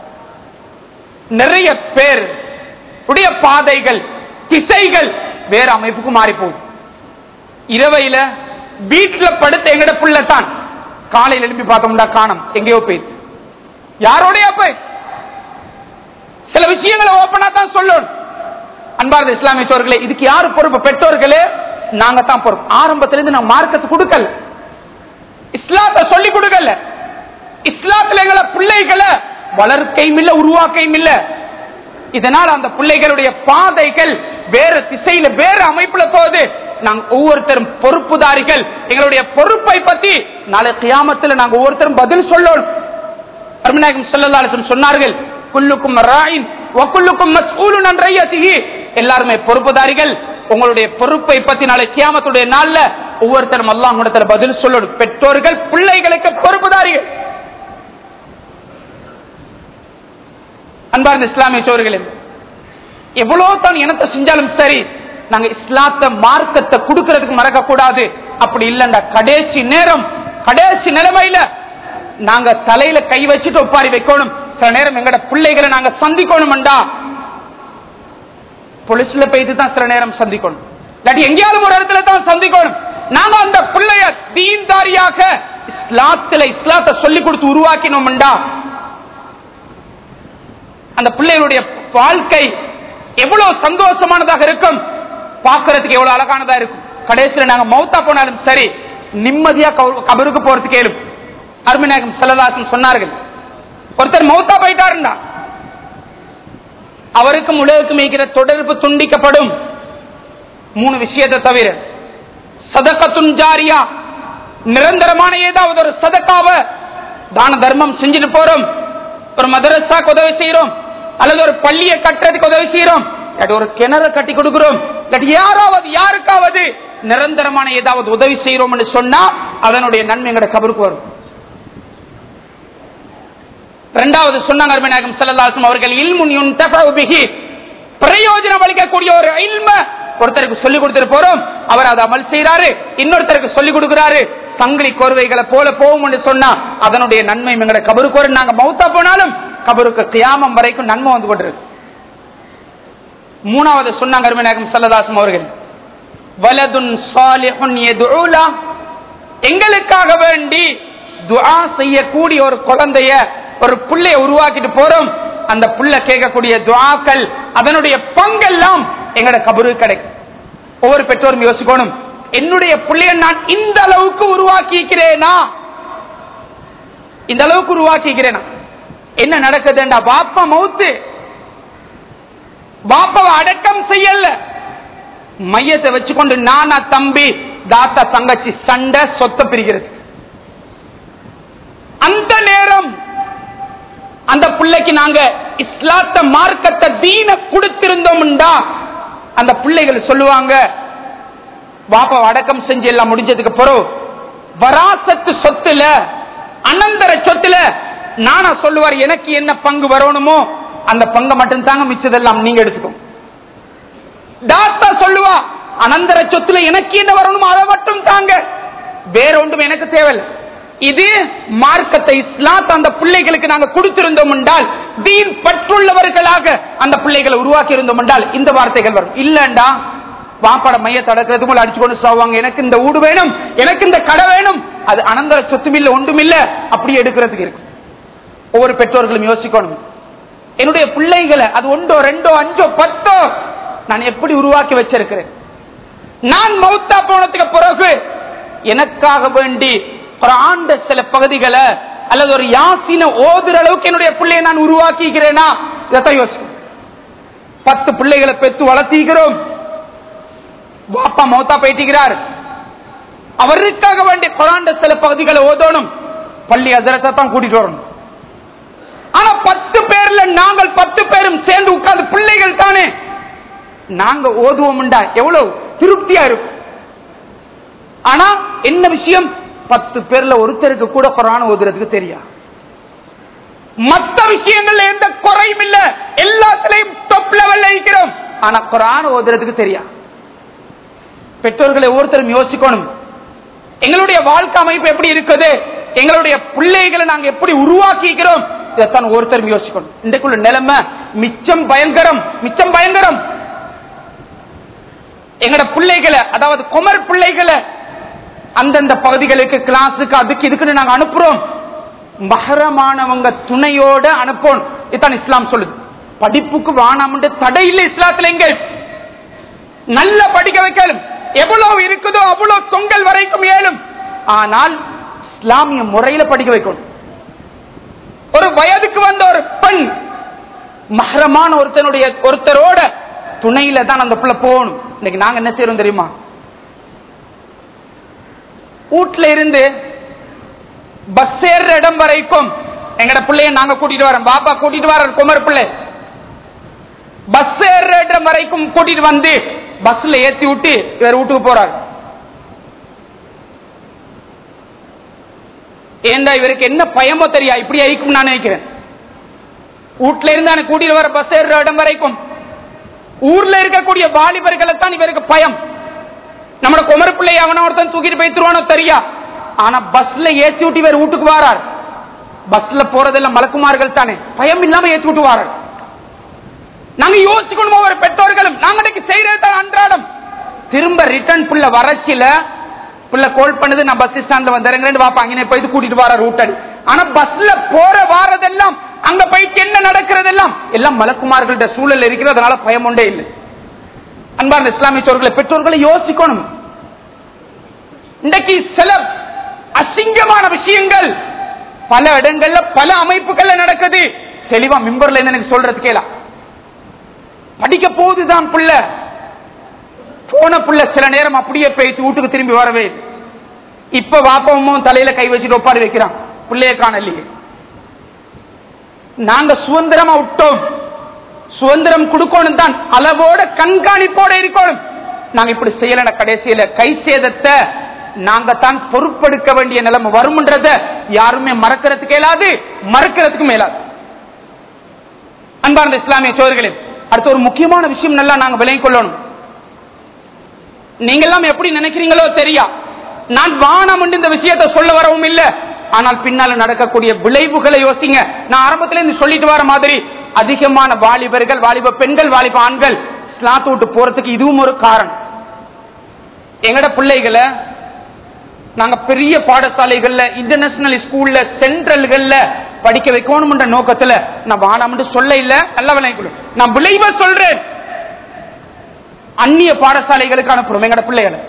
நிறைய பேர் உடைய பாதைகள் திசைகள் வேற அமைப்புக்கு மாறி போகுது இரவையில வீட்டுல படுத்த எங்கட புள்ள தான் காலையில் எழுப்பி பார்த்தோம்னா காணும் எங்கேயோ போயிடுது யாரோடைய போய் சில விஷயங்களை ஓப்பனா தான் சொல்லணும் அன்பார்ந்த இஸ்லாமிய சோர்களே இதுக்கு யாரு பொறுப்பு பெற்றோர்களே நாங்க தான் பொறுப்பு ஆரம்பத்திலிருந்து நான் மார்க்கத்தை கொடுக்கல இஸ்லாத்தை சொல்லி கொடுக்கல இஸ்லாத்துல எங்களை பிள்ளைகளை வளர்க்கையும் இல்ல உருவாக்கையும் இல்ல இதனால் அந்த பிள்ளைகளுடைய பாதைகள் வேற திசையில வேற அமைப்புல போகுது நாங்க ஒவ்வொருத்தரும் பொறுப்புதாரிகள் எங்களுடைய பொறுப்பை பத்தி நாளை கியாமத்துல நாங்க ஒவ்வொருத்தரும் பதில் சொல்லணும் அருமநாயகம் செல்லல்லாலும் சொன்னார்கள் குல்லுக்கும் ராயின் வக்குல்லுக்கும் மஸ்ஊலுன் அன் ரய்யத்திஹி எல்லாருமே பொறுப்புதாரிகள் உங்களுடைய பொறுப்பை பத்தி நாளை கியாமத்துடைய நாள்ல ஒவ்வொருத்தரும் அல்லாஹ் இடத்துல பதில் சொல்லணும் பெற்றோர்கள் பிள்ளைகளுக்கு பொறுப்புதாரிகள் அன்பார்ந்த இஸ்லாமிய சோர்களே எவ்வளவு தான் இனத்தை செஞ்சாலும் சரி நாங்க இஸ்லாத்த மார்க்கத்தை கொடுக்கறதுக்கு மறக்க கூடாது அப்படி இல்லண்டா கடைசி நேரம் கடைசி நிலைமையில நாங்க தலையில கை வச்சுட்டு ஒப்பாரி வைக்கணும் சில நேரம் எங்கட பிள்ளைகளை நாங்க சந்திக்கணும்டா போலீஸ்ல போயிட்டு தான் சில நேரம் சந்திக்கணும் இல்லாட்டி எங்கேயாவது ஒரு இடத்துல தான் சந்திக்கணும் நாங்க அந்த பிள்ளைய தீன்தாரியாக இஸ்லாத்துல இஸ்லாத்தை சொல்லி கொடுத்து உருவாக்கினோம்டா அந்த பிள்ளைகளுடைய வாழ்க்கை எவ்வளவு சந்தோஷமானதாக இருக்கும் பார்க்கறதுக்கு எவ்வளவு அழகானதா இருக்கும் கடைசியில நாங்க மௌத்தா போனாலும் சரி நிம்மதியா கவு- கபருக்கு போறதுக்கு ஏழும் அருமநாயகம் செல்லதாசன் சொன்னார்கள் ஒருத்தர் மௌத்தா போயிட்டாருண்டா அவருக்கும் உலகுக்கும் இருக்கிற தொடர்பு துண்டிக்கப்படும் மூணு விஷயத்தை தவிர சதக்கத்துன் ஜாரியா நிரந்தரமான ஏதாவது ஒரு சதக்காவ தான தர்மம் செஞ்சுட்டு போறோம் ஒரு மதரசாக்கு உதவி செய்யறோம் அல்லது ஒரு பள்ளியை கட்டுறதுக்கு உதவி செய்யறோம் இல்லாட்டி ஒரு கிணற கட்டி கொடுக்கிறோம் இல்லாட்டி யாராவது யாருக்காவது நிரந்தரமான ஏதாவது உதவி செய்யறோம் என்று சொன்னா அதனுடைய நன்மை எங்கட கபருக்கு வரும் இரண்டாவது சொன்னாங்க அருமைநாயகம் ஸல்லல்லாஹு அவர்கள் இல்முன் யுன்தஃபஉ பிஹி பிரயோஜனம் அளிக்கக்கூடிய ஒரு இல்ம ஒருத்தருக்கு சொல்லி கொடுத்துட்டு போறோம் அவர் அதை அமல் செய்யறாரு இன்னொருத்தருக்கு சொல்லி கொடுக்கிறாரு சங்கிலி கோர்வைகளை போல போகும் என்று சொன்னா அதனுடைய நன்மை எங்கட கபருக்கு வரும் நாங்க மௌத்தா போனாலும் கபருக்கு கியாமம் வரைக்கும் நன்மை வந்து கொண்டிருக்கு மூணாவது சொன்னாங்க அருமைநாயகம் ஸல்லல்லாஹு அவர்கள் வலதுன் சாலிஹுன் யதுலா எங்களுக்காக வேண்டி துஆ செய்யக்கூடிய ஒரு குழந்தைய ஒரு புள்ளைய உருவாக்கிட்டு போறோம் அந்த புள்ள கேட்கக்கூடிய துஆக்கள் அதனுடைய பங்கெல்லாம் எங்கட கபரு கிடைக்கும் ஒவ்வொரு பெற்றோரும் யோசிக்கணும் என்னுடைய புள்ளைய நான் இந்த அளவுக்கு உருவாக்கிக்கிறேனா இந்த அளவுக்கு உருவாக்கிக்கிறேனா என்ன நடக்குதுண்டா பாப்பா மவுத்து பாப்பாவை அடக்கம் செய்யல மையத்தை வச்சுக்கொண்டு நானா தம்பி தாத்தா தங்கச்சி சண்டை சொத்த பிரிக்கிறது அந்த நேரம் அந்த பிள்ளைக்கு நாங்க இஸ்லாத்த மார்க்கத்தை தீன கொடுத்திருந்தோம்டா அந்த பிள்ளைகள் சொல்லுவாங்க பாப்பா அடக்கம் செஞ்சு எல்லாம் முடிஞ்சதுக்கு பிறகு வராசத்து சொத்துல அனந்தர சொத்துல நானா சொல்லுவார் எனக்கு என்ன பங்கு வரணுமோ அந்த பங்கை மட்டும் தாங்க மிச்சதெல்லாம் நீங்க எடுத்துக்கோ தாத்தா சொல்லுவா அனந்தர சொத்துல எனக்கு என்ன வரணுமோ அதை மட்டும் தாங்க வேற ஒன்றும் எனக்கு தேவையில்லை இது மார்க்கத்தை இஸ்லாத் அந்த பிள்ளைகளுக்கு நாங்க கொடுத்திருந்தோம் என்றால் தீன் பற்றுள்ளவர்களாக அந்த பிள்ளைகளை உருவாக்கி இருந்தோம் என்றால் இந்த வார்த்தைகள் வரும் இல்லண்டா வாப்பாட மையத்தை அடக்கிறதுக்கு மேல அடிச்சு கொண்டு சாவாங்க எனக்கு இந்த ஊடு வேணும் எனக்கு இந்த கடை வேணும் அது அனந்தர சொத்துமில்ல ஒன்றுமில்ல அப்படி எடுக்கிறதுக்கு இருக்கும் ஒவ்வொரு பெற்றோர்களும் யோசிக்கணும் என்னுடைய பிள்ளைகளை அது ஒன்றோ ரெண்டோ அஞ்சோ பத்தோ நான் எப்படி உருவாக்கி வச்சிருக்கிறேன் நான் மௌத்தா போனதுக்கு பிறகு எனக்காக வேண்டி ஒரு ஆண்ட சில பகுதிகளை அல்லது ஒரு யாசின ஓதுற அளவுக்கு என்னுடைய பிள்ளையை நான் உருவாக்கிக்கிறேனா இதைத்தான் யோசிக்கும் பத்து பிள்ளைகளை பெற்று வளர்த்திக்கிறோம் பாப்பா மௌத்தா போயிட்டுகிறார் அவருக்காக வேண்டி குராண்ட சில பகுதிகளை ஓதணும் பள்ளி அதிரத்தை தான் கூட்டிட்டு வரணும் ஆனா பத்து பேர்ல நாங்கள் பத்து பேரும் சேர்ந்து உட்கார்ந்து பிள்ளைகள் தானே நாங்க ஓதுவோம்டா எவ்வளவு திருப்தியா இருக்கும் ஆனா என்ன விஷயம் பத்து பேர்ல ஒருத்தருக்கு கூட குரான் ஓதுறதுக்கு தெரியா மத்த விஷயங்கள்ல எந்த குறையும் இல்ல எல்லாத்திலையும் டொப் லெவல்ல இருக்கிறோம் ஆனா குரான் ஓதுறதுக்கு தெரியா பெற்றோர்களை ஒவ்வொருத்தரும் யோசிக்கணும் எங்களுடைய வாழ்க்கை அமைப்பு எப்படி இருக்குது எங்களுடைய பிள்ளைகளை நாங்க எப்படி உருவாக்கிக்கிறோம் இதைத்தான் ஒருத்தரும் யோசிக்கணும் இன்றைக்குள்ள நிலைமை மிச்சம் பயங்கரம் மிச்சம் பயங்கரம் எங்கட பிள்ளைகளை அதாவது குமர் பிள்ளைகளை அந்தந்த பகுதிகளுக்கு கிளாஸுக்கு அதுக்கு இதுக்குன்னு நாங்க அனுப்புறோம் மகரமானவங்க துணையோட அனுப்போம் இதுதான் இஸ்லாம் சொல்லுது படிப்புக்கு வானாமண்டு தடை இல்லை இஸ்லாத்துல எங்க நல்ல படிக்க வைக்கலும் எவ்வளவு இருக்குதோ அவ்வளவு தொங்கல் வரைக்கும் ஏழும் ஆனால் இஸ்லாமிய முறையில படிக்க வைக்கணும் ஒரு வயதுக்கு வந்த ஒரு பெண் மஹரமான ஒருத்தனுடைய ஒருத்தரோட துணையில தான் அந்த பிள்ளை போகணும் இன்னைக்கு நாங்க என்ன செய்யறோம் தெரியுமா வீட்டுல இருந்து பஸ் ஏறுற இடம் வரைக்கும் எங்கட பிள்ளைய நாங்க கூட்டிட்டு வரோம் பாப்பா கூட்டிட்டு வர குமர் பிள்ளை பஸ் ஏறுற இடம் வரைக்கும் கூட்டிட்டு வந்து பஸ்ல ஏத்தி விட்டு இவர் வீட்டுக்கு போறாரு ஏண்டா இவருக்கு என்ன பயமோ தெரியா இப்படி ஆயிக்கும் நான் நினைக்கிறேன் வீட்டுல இருந்து அவனை கூட்டிட்டு வர பஸ் ஏறுற இடம் வரைக்கும் ஊர்ல இருக்கக்கூடிய வாலிபர்களை தான் இவருக்கு பயம் நம்ம குமர பிள்ளை அவன ஒருத்தன் தூக்கிட்டு போய்த்துருவானோ தெரியா ஆனா பஸ்ல ஏத்தி விட்டு இவர் வீட்டுக்கு வாரார் பஸ்ல போறதெல்லாம் மலக்குமார்கள் தானே பயம் இல்லாம ஏத்தி விட்டு வாரார் நாங்க யோசிக்கணும் ஒவ்வொரு பெற்றோர்களும் நாங்க இன்னைக்கு செய்யறது தான் அன்றாடம் திரும்ப ரிட்டர்ன் புள்ள வரச்சில புள்ள கோல் பண்ணுது நான் பஸ் ஸ்டாண்ட்ல வந்துறேன் வாப்பா அங்கே போயிட்டு கூட்டிட்டு வர ரூட்டடி ஆனா பஸ்ல போற வாரதெல்லாம் அங்க போயிட்டு என்ன நடக்கிறதெல்லாம் எல்லாம் மலக்குமார்கள்ட்ட சூழல் இருக்கிறதுனால பயம் ஒன்றே இல்லை அன்பார்ந்த இஸ்லாமிய சோர்களை பெற்றோர்களை யோசிக்கணும் இன்றைக்கு சில அசிங்கமான விஷயங்கள் பல இடங்கள்ல பல அமைப்புகள்ல நடக்குது தெளிவா மிம்பர்ல இருந்து எனக்கு சொல்றது கேளா படிக்க போகுதுதான் புள்ள போன புள்ள சில நேரம் அப்படியே போயிட்டு வீட்டுக்கு திரும்பி வரவே இல்லை. இப்ப வாப்பமும் தலையில கை வச்சுட்டு ஒப்பாடி வைக்கிறான் பிள்ளைய காணலையே நாங்க சுதந்திரமா விட்டோம் சுதந்திரம் கொடுக்கணும் தான் அளவோட கண்காணிப்போட இருக்கணும் நாங்க இப்படி செய்யல கடைசியில கை சேதத்தை நாங்க தான் பொறுப்பெடுக்க வேண்டிய நிலைமை வரும்ன்றத யாருமே மறக்கிறதுக்கு இயலாது மறக்கிறதுக்கு மேலாது அன்பார்ந்த இஸ்லாமிய சோழர்களே அடுத்த ஒரு முக்கியமான விஷயம் நல்லா நாங்க விளங்கிக் கொள்ளணும் நீங்க எல்லாம் எப்படி நினைக்கிறீங்களோ தெரியா நான் வானம் என்று இந்த விஷயத்தை சொல்ல வரவும் இல்லை ஆனால் பின்னால நடக்கக்கூடிய விளைவுகளை யோசிங்க நான் ஆரம்பத்துல இருந்து சொல்லிட்டு வர மாதிரி அதிகமான வாலிபர்கள் வாலிப பெண்கள் வாலிப ஆண்கள் ஸ்லாத்து விட்டு போறதுக்கு இதுவும் ஒரு காரணம் எங்கட பிள்ளைகளை நாங்க பெரிய பாடசாலைகள்ல இன்டர்நேஷனல் ஸ்கூல்ல சென்ட்ரல்கள்ல படிக்க வைக்கணும்ன்ற நோக்கத்துல நான் வானாம் சொல்ல இல்ல நல்ல விளைவு நான் விளைவ சொல்றேன் அந்நிய பாடசாலைகளுக்கு அனுப்புறோம் எங்கட பிள்ளைகளை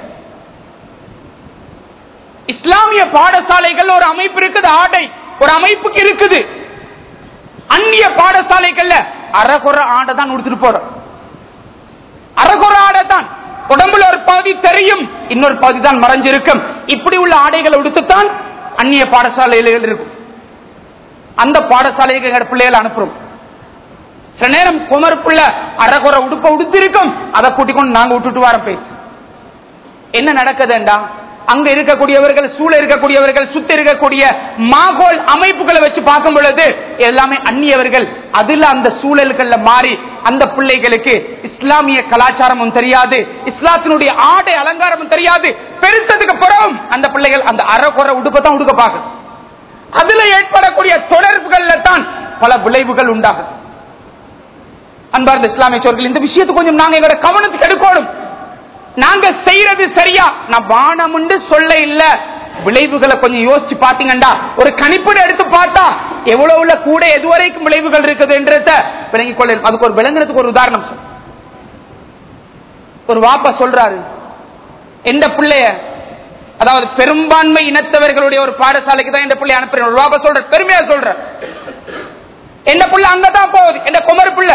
இஸ்லாமிய பாடசாலைகள் ஒரு அமைப்பு இருக்குது ஆடை ஒரு அமைப்புக்கு இருக்குது அந்நிய பாடசாலைகள்ல அறகுற ஆடை தான் உடுத்துட்டு போறோம் அறகுற ஆடை தான் உடம்புல ஒரு பகுதி தெரியும் இன்னொரு பகுதி தான் மறைஞ்சிருக்கும் இப்படி உள்ள ஆடைகளை உடுத்துத்தான் அந்நிய பாடசாலைகள் இருக்கும் அந்த பாடசாலைக்கு எங்க பிள்ளைகளை அனுப்புறோம் சில நேரம் குமருக்குள்ள அறகுற உடுப்ப உடுத்திருக்கும் அதை கூட்டிக் கொண்டு நாங்க விட்டுட்டு வர போய் என்ன நடக்குதுண்டா அங்க இருக்கக்கூடியவர்கள் சூழ இருக்கக்கூடியவர்கள் சுத்தி இருக்கக்கூடிய மாகோல் அமைப்புகளை வச்சு பார்க்கும் பொழுது எல்லாமே அந்நியவர்கள் அதுல அந்த சூழல்கள்ல மாறி அந்த பிள்ளைகளுக்கு இஸ்லாமிய கலாச்சாரமும் தெரியாது இஸ்லாத்தினுடைய ஆடை அலங்காரமும் தெரியாது பெருத்ததுக்கு பிறகும் அந்த பிள்ளைகள் அந்த அறகுற உடுப்பை தான் உடுக்க பார்க்கும் அதுல ஏற்படக்கூடிய தொடர்புகள்ல தான் பல விளைவுகள் உண்டாகும் அன்பார்ந்த இஸ்லாமிய சோர்கள் இந்த விஷயத்தை கொஞ்சம் நாங்க எங்களோட கவனத்துக்கு எடுக்கணும் நாங்க செய்யறது சரியா நான் வானம் சொல்ல இல்ல விளைவுகளை கொஞ்சம் யோசிச்சு பாத்தீங்கடா ஒரு கணிப்பீடு எடுத்து பார்த்தா எவ்வளவு உள்ள கூட எதுவரைக்கும் விளைவுகள் இருக்குது என்றத விளங்கிக் கொள்ள அதுக்கு ஒரு விளங்குறதுக்கு ஒரு உதாரணம் சொல் ஒரு வாப்பா சொல்றாரு எந்த பிள்ளைய அதாவது பெரும்பான்மை இனத்தவர்களுடைய ஒரு பாடசாலைக்கு தான் இந்த பிள்ளை அனுப்புறேன் ஒரு வாப்பா சொல்ற பெருமையா சொல்ற எந்த பிள்ளை அங்கதான் போகுது எந்த குமர் பிள்ளை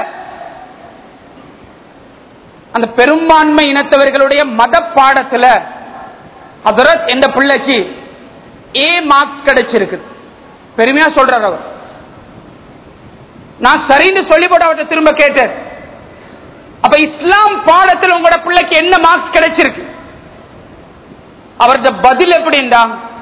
அந்த பெரும்பான்மை இனத்தவர்களுடைய மத பாடத்துல ஹசரத் எந்த பிள்ளைக்கு ஏ மார்க்ஸ் கிடைச்சிருக்கு பெருமையா சொல்றார் அவர் நான் சரின்னு சொல்லி போட்டு அவர்கிட்ட திரும்ப கேட்டேன் அப்ப இஸ்லாம் பாடத்தில் உங்களோட பிள்ளைக்கு என்ன மார்க்ஸ் கிடைச்சிருக்கு அவரது பதில் எப்படின்னா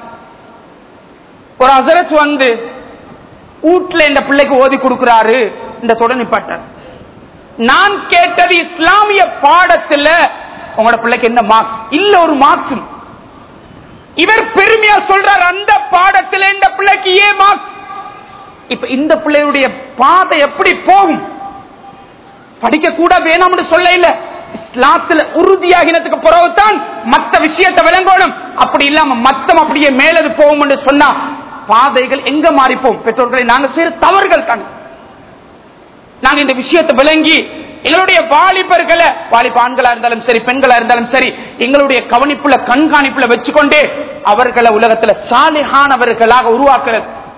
ஒரு ஹசரத் வந்து வீட்டுல இந்த பிள்ளைக்கு ஓதி கொடுக்கிறாரு இந்த தொடர்நிப்பாட்டார் நான் கேட்டது இஸ்லாமிய பாடத்துல உங்களோட பிள்ளைக்கு என்ன மார்க்ஸ் இல்ல ஒரு மார்க்ஸ் இவர் பெருமையா சொல்றார் அந்த பாடத்துல இந்த பிள்ளைக்கு ஏன் மார்க்ஸ் இப்ப இந்த பிள்ளையுடைய பாதை எப்படி போகும் படிக்க கூட வேணாம்னு சொல்ல இல்ல இஸ்லாத்துல உறுதியாகினதுக்கு பிறகுதான் மத்த விஷயத்தை விளங்கணும் அப்படி இல்லாம மத்தம் அப்படியே மேலது போகும் என்று சொன்னா பாதைகள் எங்க மாறிப்போம் பெற்றோர்களை நாங்க செய்யற தவறுகள் தான் நாங்க இந்த விஷயத்தை விளங்கி எங்களுடைய வாலிபர்களை வாலிப ஆண்களா இருந்தாலும் சரி பெண்களா இருந்தாலும் சரி எங்களுடைய கவனிப்புல கண்காணிப்புல வச்சுக்கொண்டு அவர்களை உலகத்துல சாலிகானவர்களாக உருவாக்குறது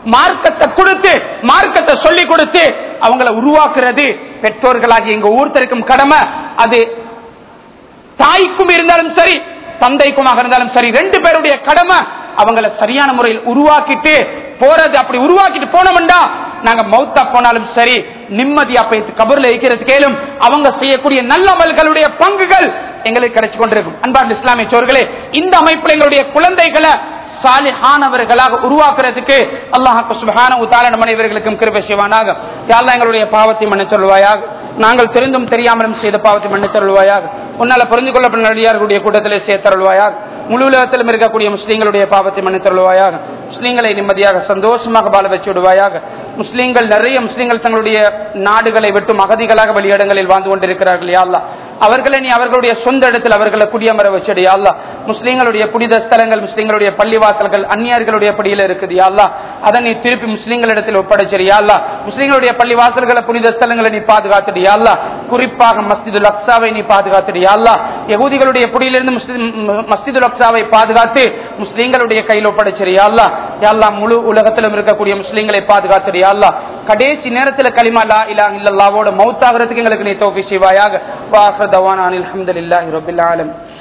மார்க்கத்தை கொடுத்து மார்க்கத்தை சொல்லி கொடுத்து அவங்கள உருவாக்குறது பெற்றோர்களாகிய எங்க ஒவ்வொருத்தருக்கும் கடமை அது தாய்க்கும் இருந்தாலும் சரி தந்தைக்குமாக இருந்தாலும் சரி ரெண்டு பேருடைய கடமை அவங்கள சரியான முறையில் உருவாக்கிட்டு போறது அப்படி உருவாக்கிட்டு போனோம்டா நாங்க மௌத்தா போனாலும் சரி நிம்மதியா போய் கபர்ல இருக்கிறது கேளும் அவங்க செய்யக்கூடிய நல்ல அமல்களுடைய பங்குகள் எங்களுக்கு கிடைச்சு கொண்டிருக்கும் அன்பார்ந்த இஸ்லாமிய சோர்களே இந்த அமைப்பில் எங்களுடைய குழந்தைகளை சாலிஹானவர்களாக உருவாக்குறதுக்கு அல்லாஹ் சுபஹான உத்தால நம் அனைவர்களுக்கும் கிருபை செய்வானாக யாழ்லா எங்களுடைய பாவத்தை மன்னிச்சொல்வாயாக நாங்கள் தெரிந்தும் தெரியாமலும் செய்த பாவத்தை மன்னித்தருள்வாயாக உன்னால புரிந்து கொள்ளப்பட்ட நடிகார்களுடைய கூட்டத்திலே சேர்த்தருள்வாயாக முழு உலகத்திலும் இருக்கக்கூடிய முஸ்லீம்களுடைய பாவத்தை மன்னித்தருள்வாயாக முஸ்லீம்களை நிம்மதியாக சந்தோஷமாக வாழ வச்சு விடுவாயாக முஸ்லீம்கள் நிறைய முஸ்லீம்கள் தங்களுடைய நாடுகளை விட்டும் அகதிகளாக வெளியிடங்களில் வாழ்ந்து கொண்டிருக்கிறார்கள் யாழ்லா அவர்களை நீ அவர்களுடைய சொந்த இடத்தில் அவர்களை குடியமர வச்சடு யாழ்லா முஸ்லீம்களுடைய புனித ஸ்தலங்கள் முஸ்லீம்களுடைய பள்ளிவாசல்கள் அந்நியர்களுடைய படியில இருக்குது யாழ்லா அதை நீ திருப்பி முஸ்லீம்களிடத்தில் ஒப்படைச்சிரு யாழ்லா முஸ்லீம்களுடைய பள்ளிவாசல்களை புனித ஸ்தலங்களை நீ பாதுகாத்துடு யாழ்லா குறிப்பாக மஸ்ஜிதுல் அக்ஸாவை நீ பாதுகாத்துடு யாழ்லா யகூதிகளுடைய புடியிலிருந்து முஸ்லிம் மஸ்ஜிதுல் அக்ஸாவை பாதுகாத்து முஸ்லீம்களுடைய கையில் ஒப்படைச்சிரு யாழ்லா யாழ்லா முழு உலகத்திலும் இருக்கக்கூடிய முஸ்லீம்களை பாதுகாத்துடு யாழ்லா கடைசி நேரத்தில் களிமா லா இலா இல்லல்லாவோட மௌத்தாகிறதுக்கு எங்களுக்கு நீ தோப்பி செய்வாயாக வாஹ தவானா அல்ஹம்துலில்லாஹி ரபில் ஆலமீன்